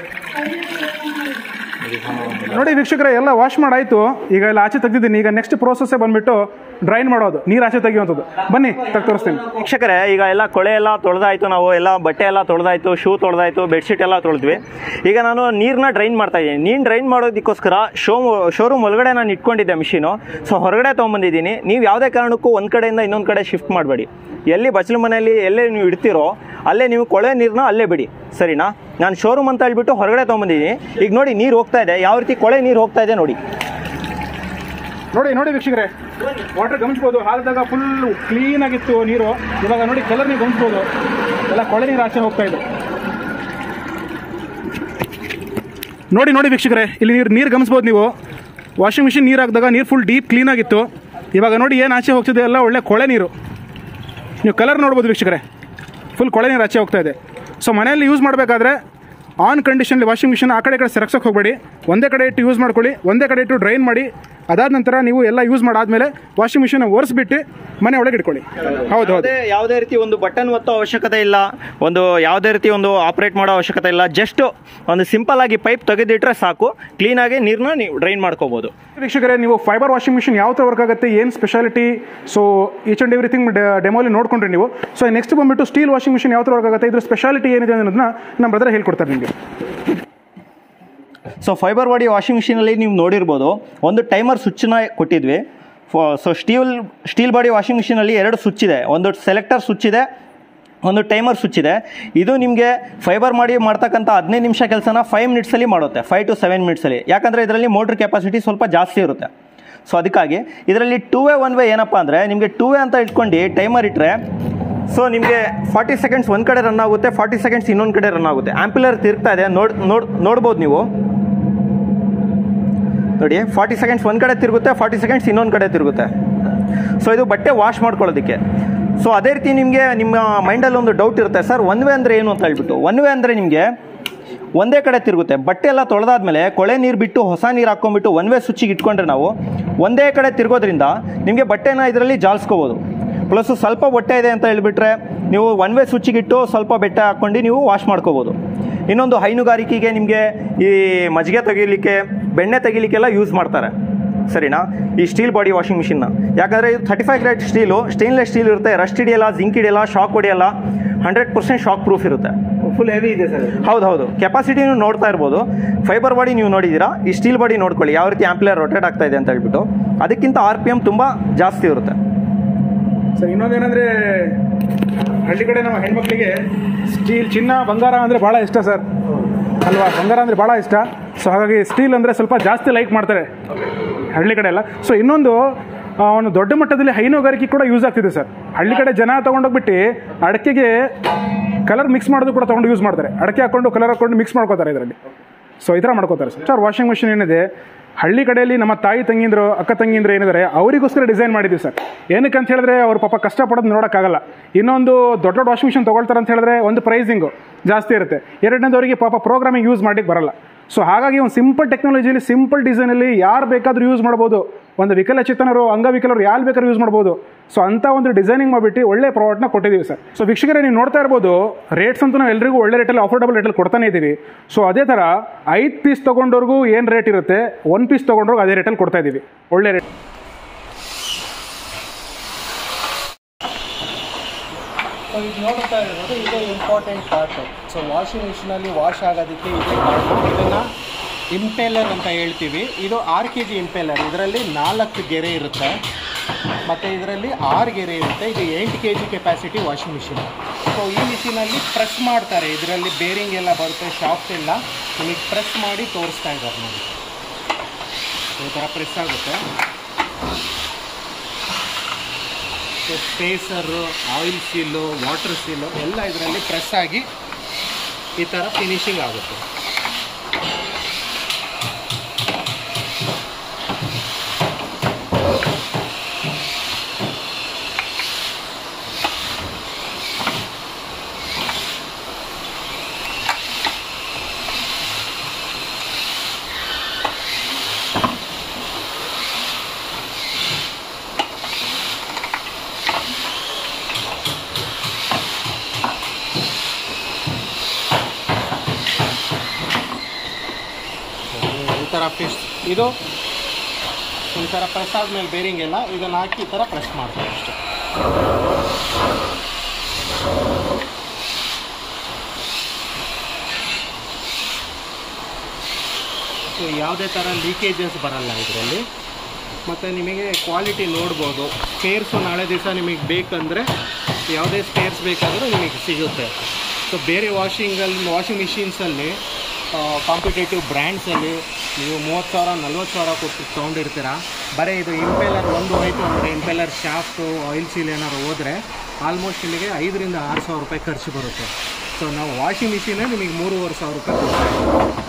ನೋಡಿ ವೀಕ್ಷಕರೇ ಎಲ್ಲ ವಾಶ್ ಮಾಡಾಯ್ತು ಈಗ ಎಲ್ಲ ಆಚೆ ತೆಗ್ದಿದ್ದೀನಿ ಈಗ ನೆಕ್ಸ್ಟ್ ಪ್ರೋಸೆಸ್ಸೇ ಬಂದ್ಬಿಟ್ಟು ಡ್ರೈನ್ ಮಾಡೋದು ನೀರು ಆಚೆ ತೆಗಿಯುವಂಥದ್ದು ಬನ್ನಿ ತೆಗ್ ತೋರಿಸ್ತೀನಿ ವೀಕ್ಷಕರೇ ಈಗ ಎಲ್ಲ ಕೊಳೆ ಎಲ್ಲ ತೊಳೆದಾಯ್ತು ನಾವು ಎಲ್ಲ ಬಟ್ಟೆ ಎಲ್ಲ ತೊಳೆದಾಯ್ತು ಶೂ ತೊಳೆದಾಯ್ತು ಬೆಡ್ಶೀಟ್ ಎಲ್ಲ ತೊಳೆದ್ವಿ ಈಗ ನಾನು ನೀರನ್ನ ಡ್ರೈನ್ ಮಾಡ್ತಾ ಇದ್ದೀನಿ ನೀರು ಡ್ರೈನ್ ಮಾಡೋದಕ್ಕೋಸ್ಕರ ಶೋ ಶೋರೂಮ್ ಒಳಗಡೆ ನಾನು ಇಟ್ಕೊಂಡಿದ್ದೆ ಮಿಷಿನು ಸೊ ಹೊರಗಡೆ ತೊಗೊಂಬಂದಿದ್ದೀನಿ ನೀವು ಯಾವುದೇ ಕಾರಣಕ್ಕೂ ಒಂದು ಕಡೆಯಿಂದ ಇನ್ನೊಂದು ಕಡೆ ಶಿಫ್ಟ್ ಮಾಡಬೇಡಿ ಎಲ್ಲಿ ಬಚ್ಚಲು ಮನೆಯಲ್ಲಿ ಎಲ್ಲೇ ನೀವು ಇಡ್ತೀರೋ ಅಲ್ಲೇ ನೀವು ಕೊಳೆ ನೀರನ್ನ ಅಲ್ಲೇ ಬಿಡಿ ಸರಿನಾ ನಾನು ಶೋರೂಮ್ ಅಂತ ಹೇಳ್ಬಿಟ್ಟು ಹೊರಗಡೆ ತೊಗೊಂಬಂದಿದ್ದೀನಿ ಈಗ ನೋಡಿ ನೀರು ಹೋಗ್ತಾ ಇದೆ ಯಾವ ರೀತಿ ಕೊಳೆ ನೀರು ಹೋಗ್ತಾ ಇದೆ ನೋಡಿ ನೋಡಿ ನೋಡಿ ವೀಕ್ಷಕರೇ ವಾಟರ್ ಗಮನಿಸ್ಬೋದು ಹಾಕಿದಾಗ ಫುಲ್ ಕ್ಲೀನ್ ಆಗಿತ್ತು ನೀರು ಇವಾಗ ನೋಡಿ ಕಲರ್ ನೀವು ಗಮನಿಸ್ಬೋದು ಎಲ್ಲ ಕೊಳೆ ನೀರು ಆಚೆ ಹೋಗ್ತಾ ಇದೆ ನೋಡಿ ನೋಡಿ ವೀಕ್ಷಕರೇ ಇಲ್ಲಿ ನೀರು ನೀರು ಗಮನಿಸ್ಬೋದು ನೀವು ವಾಷಿಂಗ್ ಮಿಷಿನ್ ನೀರು ಹಾಕಿದಾಗ ನೀರು ಫುಲ್ ಡೀಪ್ ಕ್ಲೀನ್ ಆಗಿತ್ತು ಇವಾಗ ನೋಡಿ ಏನು ಆಚೆ ಹೋಗ್ತಿದೆ ಎಲ್ಲ ಒಳ್ಳೆ ಕೊಳೆ ನೀರು ನೀವು ಕಲರ್ ನೋಡ್ಬೋದು ವೀಕ್ಷಕರೇ ಫುಲ್ ಕೊಳೆ ನೀರು ಆಚೆ ಹೋಗ್ತಾ ಇದೆ ಸೊ ಮನೆಯಲ್ಲಿ ಯೂಸ್ ಮಾಡಬೇಕಾದ್ರೆ ಆನ್ ಕಂಡೀಷನಲ್ಲಿ ವಾಷಿಂಗ್ ಮಿಷಿನ್ ಆ ಕಡೆ ಈ ಕಡೆ ಸೆರಕ್ಸೋಕೆ ಹೋಗಬೇಡಿ ಒಂದೇ ಕಡೆ ಇಟ್ಟು ಯೂಸ್ ಮಾಡ್ಕೊಳ್ಳಿ ಒಂದೇ ಕಡೆ ಇಟ್ಟು ಡ್ರೈನ್ ಮಾಡಿ ಅದಾದ ನಂತರ ನೀವು ಎಲ್ಲ ಯೂಸ್ ಮಾಡಾದ್ಮೇಲೆ ವಾಷಿಂಗ್ ಮಿಷಿನ್ ಒರೆಸ್ಬಿಟ್ಟು ಮನೆ ಒಳಗೆ ಇಟ್ಕೊಳ್ಳಿ ಹೌದು ಹೌದು ಯಾವುದೇ ಯಾವುದೇ ರೀತಿ ಒಂದು ಬಟನ್ ಒತ್ತೋ ಅವಶ್ಯಕತೆ ಇಲ್ಲ ಒಂದು ಯಾವುದೇ ರೀತಿ ಒಂದು ಆಪರೇಟ್ ಮಾಡೋ ಅವಶ್ಯಕತೆ ಇಲ್ಲ ಜಸ್ಟ್ ಒಂದು ಸಿಂಪಲ್ ಆಗಿ ಪೈಪ್ ತೆಗೆದಿಟ್ರೆ ಸಾಕು ಕ್ಲೀನಾಗಿ ನೀರನ್ನ ನೀವು ಡ್ರೈನ್ ಮಾಡ್ಕೋಬೋದು ವೀಕ್ಷಕರೇ ನೀವು ಫೈಬರ್ ವಾಷಿಂಗ್ ಮಿಷಿನ್ ಯಾವ ಥರ ವರ್ಕ್ ಆಗುತ್ತೆ ಏನು speciality so each and everything ಡೆಮೋಲಿ ನೋಡ್ಕೊಂಡ್ರಿ ನೀವು ಸೊ ನೆಕ್ಸ್ಟ್ ಬಂದ್ಬಿಟ್ಟು ಸ್ಟೀಲ್ ವಾಷಿಂಗ್ ಮಿಷಿನ್ ಯಾವ ಥರ ವರ್ಕ್ ಆಗುತ್ತೆ ಇದ್ರ ಸ್ಪೆಷಾಲಿಟಿ ಏನಿದೆ ಅನ್ನೋದನ್ನ ನಮ್ಮ ಬ್ರದರ್ ಹೇಳ್ಕೊಡ್ತಾರೆ ನಿಮಗೆ ಸೊ ಫೈಬರ್ ಬಾಡಿ ವಾಷಿಂಗ್ ಮಿಷಿನಲ್ಲಿ ನೀವು ನೋಡಿರ್ಬೋದು ಒಂದು ಟೈಮರ್ ಸ್ವಿಚ್ನ ಕೊಟ್ಟಿದ್ವಿ so steel steel body washing ಮಿಷಿನಲ್ಲಿ ಎರಡು ಸ್ವಿಚ್ ಇದೆ ಒಂದು ಸೆಲೆಕ್ಟರ್ ಸ್ವಿಚ್ ಇದೆ ಒಂದು ಟೈಮರ್ ಸ್ವಿಚ್ ಇದೆ ಇದು ನಿಮಗೆ ಫೈಬರ್ ಮಾಡಿ ಮಾಡ್ತಕ್ಕಂಥ ಹದಿನೈದು ನಿಮಿಷ ಕೆಲಸನ ಫೈವ್ ಮಿನಿಟ್ಸಲ್ಲಿ ಮಾಡುತ್ತೆ ಫೈವ್ ಟು ಸೆವೆನ್ ಮಿನಿಟ್ಸಲ್ಲಿ ಯಾಕಂದರೆ ಇದರಲ್ಲಿ ಮೋಟ್ರ್ ಕೆಪಾಸಿಟಿ ಸ್ವಲ್ಪ ಜಾಸ್ತಿ ಇರುತ್ತೆ ಸೊ ಅದಕ್ಕಾಗಿ ಇದರಲ್ಲಿ ಟೂ ವೇ ಒನ್ ವೇ ಏನಪ್ಪ ಅಂದರೆ ನಿಮಗೆ ಟೂ ವೇ ಅಂತ ಇಟ್ಕೊಂಡು ಟೈಮರ್ ಇಟ್ಟರೆ ಸೊ ನಿಮಗೆ ಫಾರ್ಟಿ ಸೆಕೆಂಡ್ಸ್ ಒಂದು ಕಡೆ ರನ್ ಆಗುತ್ತೆ ಫಾರ್ಟಿ ಸೆಕೆಂಡ್ಸ್ ಇನ್ನೊಂದು ಕಡೆ ರನ್ ಆಗುತ್ತೆ ಆಂಪಿಲರ್ ತಿರುಗ್ತಾ ಇದೆ ನೋಡ್ ನೋಡ್ ನೋಡ್ಬೋದು ನೀವು ನೋಡಿ ಫಾರ್ಟಿ ಸೆಕೆಂಡ್ಸ್ ಒಂದು ಕಡೆ ತಿರುಗುತ್ತೆ ಫಾರ್ಟಿ ಸೆಕೆಂಡ್ಸ್ ಇನ್ನೊಂದು ಕಡೆ ತಿರುಗುತ್ತೆ ಸೊ ಇದು ಬಟ್ಟೆ ವಾಶ್ ಮಾಡ್ಕೊಳ್ಳೋದಕ್ಕೆ ಸೊ ಅದೇ ರೀತಿ ನಿಮಗೆ ನಿಮ್ಮ ಮೈಂಡಲ್ಲಿ ಒಂದು ಡೌಟ್ ಇರುತ್ತೆ ಸರ್ ಒನ್ ವೇ ಅಂದರೆ ಏನು ಅಂತ ಹೇಳ್ಬಿಟ್ಟು ಒನ್ ವೇ ಅಂದರೆ ನಿಮಗೆ ಒಂದೇ ಕಡೆ ತಿರುಗುತ್ತೆ ಬಟ್ಟೆ ಎಲ್ಲ ತೊಳೆದಾದ್ಮೇಲೆ ಕೊಳೆ ನೀರು ಬಿಟ್ಟು ಹೊಸ ನೀರು ಹಾಕ್ಕೊಂಡ್ಬಿಟ್ಟು ಒನ್ ವೇ ಸ್ವಿಚ್ಚಿಗೆ ಇಟ್ಕೊಂಡ್ರೆ ನಾವು ಒಂದೇ ಕಡೆ ತಿರುಗೋದ್ರಿಂದ ನಿಮಗೆ ಬಟ್ಟೆನ ಇದರಲ್ಲಿ ಜಾಲಿಸ್ಕೋಬೋದು ಪ್ಲಸ್ ಸ್ವಲ್ಪ ಬಟ್ಟೆ ಇದೆ ಅಂತ ಹೇಳ್ಬಿಟ್ರೆ ನೀವು ಒನ್ ವೇ ಸ್ವಿಚ್ಚಿಗಿಟ್ಟು ಸ್ವಲ್ಪ ಬೆಟ್ಟೆ ಹಾಕ್ಕೊಂಡು ನೀವು ವಾಶ್ ಮಾಡ್ಕೋಬೋದು ಇನ್ನೊಂದು ಹೈನುಗಾರಿಕೆಗೆ ನಿಮಗೆ ಈ ಮಜ್ಜಿಗೆ ತೆಗಿಲಿಕ್ಕೆ ಬೆಣ್ಣೆ ತೆಗಿಲಿಕ್ಕೆಲ್ಲ ಯೂಸ್ ಮಾಡ್ತಾರೆ ಸರಿನಾ ಈ ಸ್ಟೀಲ್ ಬಾಡಿ ವಾಷಿಂಗ್ ಮಿಷಿನ್ನ ಯಾಕಂದರೆ ಇದು thirty five grade steel stainless steel ಇರುತ್ತೆ ರಸ್ಟ್ ಹಿಡಿಯಲ್ಲ ಜಿಂಕ್ ಹಿಡಿಯಲ್ಲ ಶಾಕ್ ಹೊಡಿಯಲ್ಲ ಹಂಡ್ರೆಡ್ ಪರ್ಸೆಂಟ್ ಶಾಕ್ ಪ್ರೂಫ್ ಇರುತ್ತೆ ಫುಲ್ ಹೆವಿ ಇದೆ ಸರ್ ಹೌದು ಹೌದು ಕೆಪಾಸಿಟಿ ನೀವು ನೋಡ್ತಾ ಇರ್ಬೋದು ಫೈಬರ್ ಬಾಡಿ ನೀವು ನೋಡಿದ್ದೀರಾ ಈ ಸ್ಟೀಲ್ ಬಾಡಿ ನೋಡ್ಕೊಳ್ಳಿ ಯಾವ ರೀತಿ ಆಂಪ್ಲಿಯರ್ ರೊಟೇಟ್ ಆಗ್ತಾ ಇದೆ ಅಂತ ಹೇಳ್ಬಿಟ್ಟು ಅದಕ್ಕಿಂತ ಆರ್ ಪಿ ಎಮ್ ತುಂಬ ಜಾಸ್ತಿ ಇರುತ್ತೆ ಸರ್ ಇನ್ನೊಂದೇನೆಂದರೆ ಹಳ್ಳಿ ಕಡೆ ನಮ್ಮ ಹೆಣ್ಮಕ್ಳಿಗೆ ಸ್ಟೀಲ್ ಚಿನ್ನ ಬಂಗಾರ ಅಂದರೆ ಭಾಳ ಇಷ್ಟ ಸರ್ ಅಲ್ವಾ ಬಂಗಾರ ಅಂದರೆ ಭಾಳ ಇಷ್ಟ ಸೊ ಹಾಗಾಗಿ ಸ್ಟೀಲ್ ಅಂದರೆ ಸ್ವಲ್ಪ ಜಾಸ್ತಿ ಲೈಕ್ ಮಾಡ್ತಾರೆ ಹಳ್ಳಿ ಕಡೆ ಎಲ್ಲ ಸೊ ಇನ್ನೊಂದು ಆ, ಒಂದು ದೊಡ್ಡ ಮಟ್ಟದಲ್ಲಿ ಹೈನುಗಾರಿಕೆ ಕೂಡ ಯೂಸ್ ಆಗ್ತಿದೆ ಸರ್ ಹಳ್ಳಿ ಕಡೆ ಜನ ತೊಗೊಂಡೋಗ್ಬಿಟ್ಟು ಅಡಕೆಗೆ ಕಲರ್ ಮಿಕ್ಸ್ ಮಾಡೋದು ಕೂಡ ತೊಗೊಂಡು ಯೂಸ್ ಮಾಡ್ತಾರೆ ಅಡಕೆ ಹಾಕೊಂಡು ಕಲರ್ ಹಾಕೊಂಡು ಮಿಕ್ಸ್ ಮಾಡ್ಕೋತಾರೆ ಇದರಲ್ಲಿ ಸೊ ಈ ಥರ ಮಾಡ್ಕೋತಾರೆ ಸರ್ ಸರ್ ವಾಷಿಂಗ್ ಮಿಷಿನ್ ಏನಿದೆ ಹಳ್ಳಿ ಕಡೆಯಲ್ಲಿ ನಮ್ಮ ತಾಯಿ ತಂಗಿಂದ್ರು ಅಕ್ಕ ತಂಗಿಂದ್ರು ಏನಿದ್ದಾರೆ ಅವರಿಗೋಸ್ಕರ ಡಿಸೈನ್ ಮಾಡಿದ್ದೀವಿ ಸರ್ ಏನಕ್ಕೆ ಅಂತ ಹೇಳಿದ್ರೆ ಅವ್ರ ಪಾಪ ಕಷ್ಟಪಡೋದು ನೋಡೋಕ್ಕಾಗಲ್ಲ ಇನ್ನೊಂದು ದೊಡ್ಡ ದೊಡ್ಡ ವಾಷಿಂಗ್ ಮಿಷಿನ್ ತೊಗೊಳ್ತಾರೆ ಅಂತ ಹೇಳಿದ್ರೆ ಒಂದು ಪ್ರೈಸಿಂಗು ಜಾಸ್ತಿ ಇರುತ್ತೆ ಎರಡನೇದವರಿಗೆ ಪಾಪ ಪ್ರೋಗ್ರಾಮಿಂಗ್ ಯೂಸ್ ಮಾಡಲಿಕ್ಕೆ ಬರಲ್ಲ ಸೊ ಹಾಗಾಗಿ ಒಂದು ಸಿಂಪಲ್ ಟೆಕ್ನಾಲಜಿಯಲ್ಲಿ ಸಿಂಪಲ್ ಡಿಸೈನಲ್ಲಿ ಯಾರು ಬೇಕಾದರೂ ಯೂಸ್ ಮಾಡ್ಬೋದು ಒಂದು ವಿಕಲಚೇತನರು ಅಂಗವಿಕಲರು ಯಾರು ಬೇಕಾದ್ರೂ ಯೂಸ್ ಮಾಡ್ಬೋದು ಸೊ ಅಂಥ ಒಂದು ಡಿಸೈನಿಂಗ್ ಮಾಡಿಬಿಟ್ಟು ಒಳ್ಳೆ ಪ್ರಾಡಕ್ಟ್ನ ಕೊಟ್ಟಿದ್ದೀವಿ ಸರ್ ಸೊ ವೀಕ್ಷಕರೇ ನೀವು ನೋಡ್ತಾ ಇರ್ಬೋದು ರೇಟ್ಸ್ ಅಂತೂ ನಾವು ಎಲ್ರಿಗೂ ಒಳ್ಳೆ ರೇಟಲ್ಲಿ ಅಫೋರ್ಡಬಲ್ ರೇಟಲ್ಲಿ ಕೊಡ್ತಾನೆ ಇದ್ದೀವಿ ಸೊ ಅದೇ ಥರ ಐದು ಪೀಸ್ ತೊಗೊಂಡವ್ರಿಗೂ ಏನು ರೇಟ್ ಇರುತ್ತೆ ಒನ್ ಪೀಸ್ ತೊಗೊಂಡ್ರಿಗೂ ಅದೇ ರೇಟಲ್ಲಿ ಕೊಡ್ತಾ ಇದ್ದೀವಿ ಒಳ್ಳೆ ರೇಟ್ ಸೊ ಇದು ನೋಡ್ತಾ ಇರೋದು ಇದೇ ಇಂಪಾರ್ಟೆಂಟ್ ಪಾರ್ಟು ಸೊ ವಾಷಿಂಗ್ ಮಿಷಿನಲ್ಲಿ ವಾಶ್ ಆಗೋದಕ್ಕೆ ಇದೇ ಕಾರಣ ಇದನ್ನು ಇಂಪೇಲರ್ ಅಂತ ಹೇಳ್ತೀವಿ ಇದು ಆರು ಕೆ ಜಿ ಇಂಪೇಲರ್ ಇದರಲ್ಲಿ ನಾಲ್ಕು ಗೆರೆ ಇರುತ್ತೆ ಮತ್ತು ಇದರಲ್ಲಿ ಆರು ಗೆರೆ ಇರುತ್ತೆ ಇದು ಎಂಟು K G capacity washing machine so ಈ ಮಿಷಿನಲ್ಲಿ ಪ್ರೆಸ್ ಮಾಡ್ತಾರೆ ಇದರಲ್ಲಿ ಬೇರಿಂಗ್ ಎಲ್ಲ ಬರುತ್ತೆ ಶಾಫ್ಟ್ ಎಲ್ಲ ನಿಮಗೆ ಪ್ರೆಸ್ ಮಾಡಿ ತೋರಿಸ್ತಾ ಇದ್ದಾರೆ ನೋಡಿ So, ಈ ಥರ ಪ್ರೆಸ್ ಆಗುತ್ತೆ spacer oil seal water seal ಎಲ್ಲ ಇದರಲ್ಲಿ ಪ್ರೆಸ್ ಆಗಿ ಈ ಥರ ಫಿನಿಶಿಂಗ್ ಆಗುತ್ತೆ ಈ ಥರ ಫಿಶ್ ಇದು ಈ ಥರ ಪ್ರೆಸ್ ಆದಮೇಲೆ ಬೇರಿಂಗ್ ಎಲ್ಲ ಇದನ್ನು ಹಾಕಿ ಈ ಥರ ಪ್ರೆಸ್ ಮಾಡ್ತಾರೆ ಅಷ್ಟೇ ಸೊ ಯಾವುದೇ ಥರ ಲೀಕೇಜಸ್ ಬರಲ್ಲ ಇದರಲ್ಲಿ ಮತ್ತು ನಿಮಗೆ ಕ್ವಾಲಿಟಿ ನೋಡ್ಬೋದು ಸ್ಪೇರ್ಸು ನಾಳೆ ದಿವಸ ನಿಮಗೆ ಬೇಕಂದರೆ ಯಾವುದೇ ಸ್ಪೇರ್ಸ್ ಬೇಕಾದರೂ ನಿಮಗೆ ಸಿಗುತ್ತೆ ಸೊ ಬೇರೆ ವಾಷಿಂಗಲ್ಲಿ ವಾಷಿಂಗ್ ಮಿಷಿನ್ಸಲ್ಲಿ ಕಾಂಪಿಟೇಟಿವ್ ಬ್ರ್ಯಾಂಡ್ಸಲ್ಲಿ ನೀವು ಮೂವತ್ತು ಸಾವಿರ ನಲ್ವತ್ತು ಸಾವಿರ ಕೊಟ್ಟು ತೊಗೊಂಡಿರ್ತೀರ ಬರೀ ಇದು ಇಂಪೆಲರ್ ಒಂದು ಹೋಯ್ತು ಅಂದರೆ ಇಂಪೆಲರ್ ಶಾಫ್ಟು ಆಯಿಲ್ ಸೀಲ್ ಏನಾದ್ರು ಹೋದರೆ ಆಲ್ಮೋಸ್ಟ್ ನಿಮಗೆ ಐದರಿಂದ ಆರು ಸಾವಿರ ರೂಪಾಯಿ ಖರ್ಚು ಬರುತ್ತೆ ಸೊ ನಾವು ವಾಷಿಂಗ್ ಮಿಷಿನೇ ನಿಮಗೆ ಮೂರುವರೆ ಸಾವಿರ ರೂಪಾಯಿ ಕೊಡ್ತೀವಿ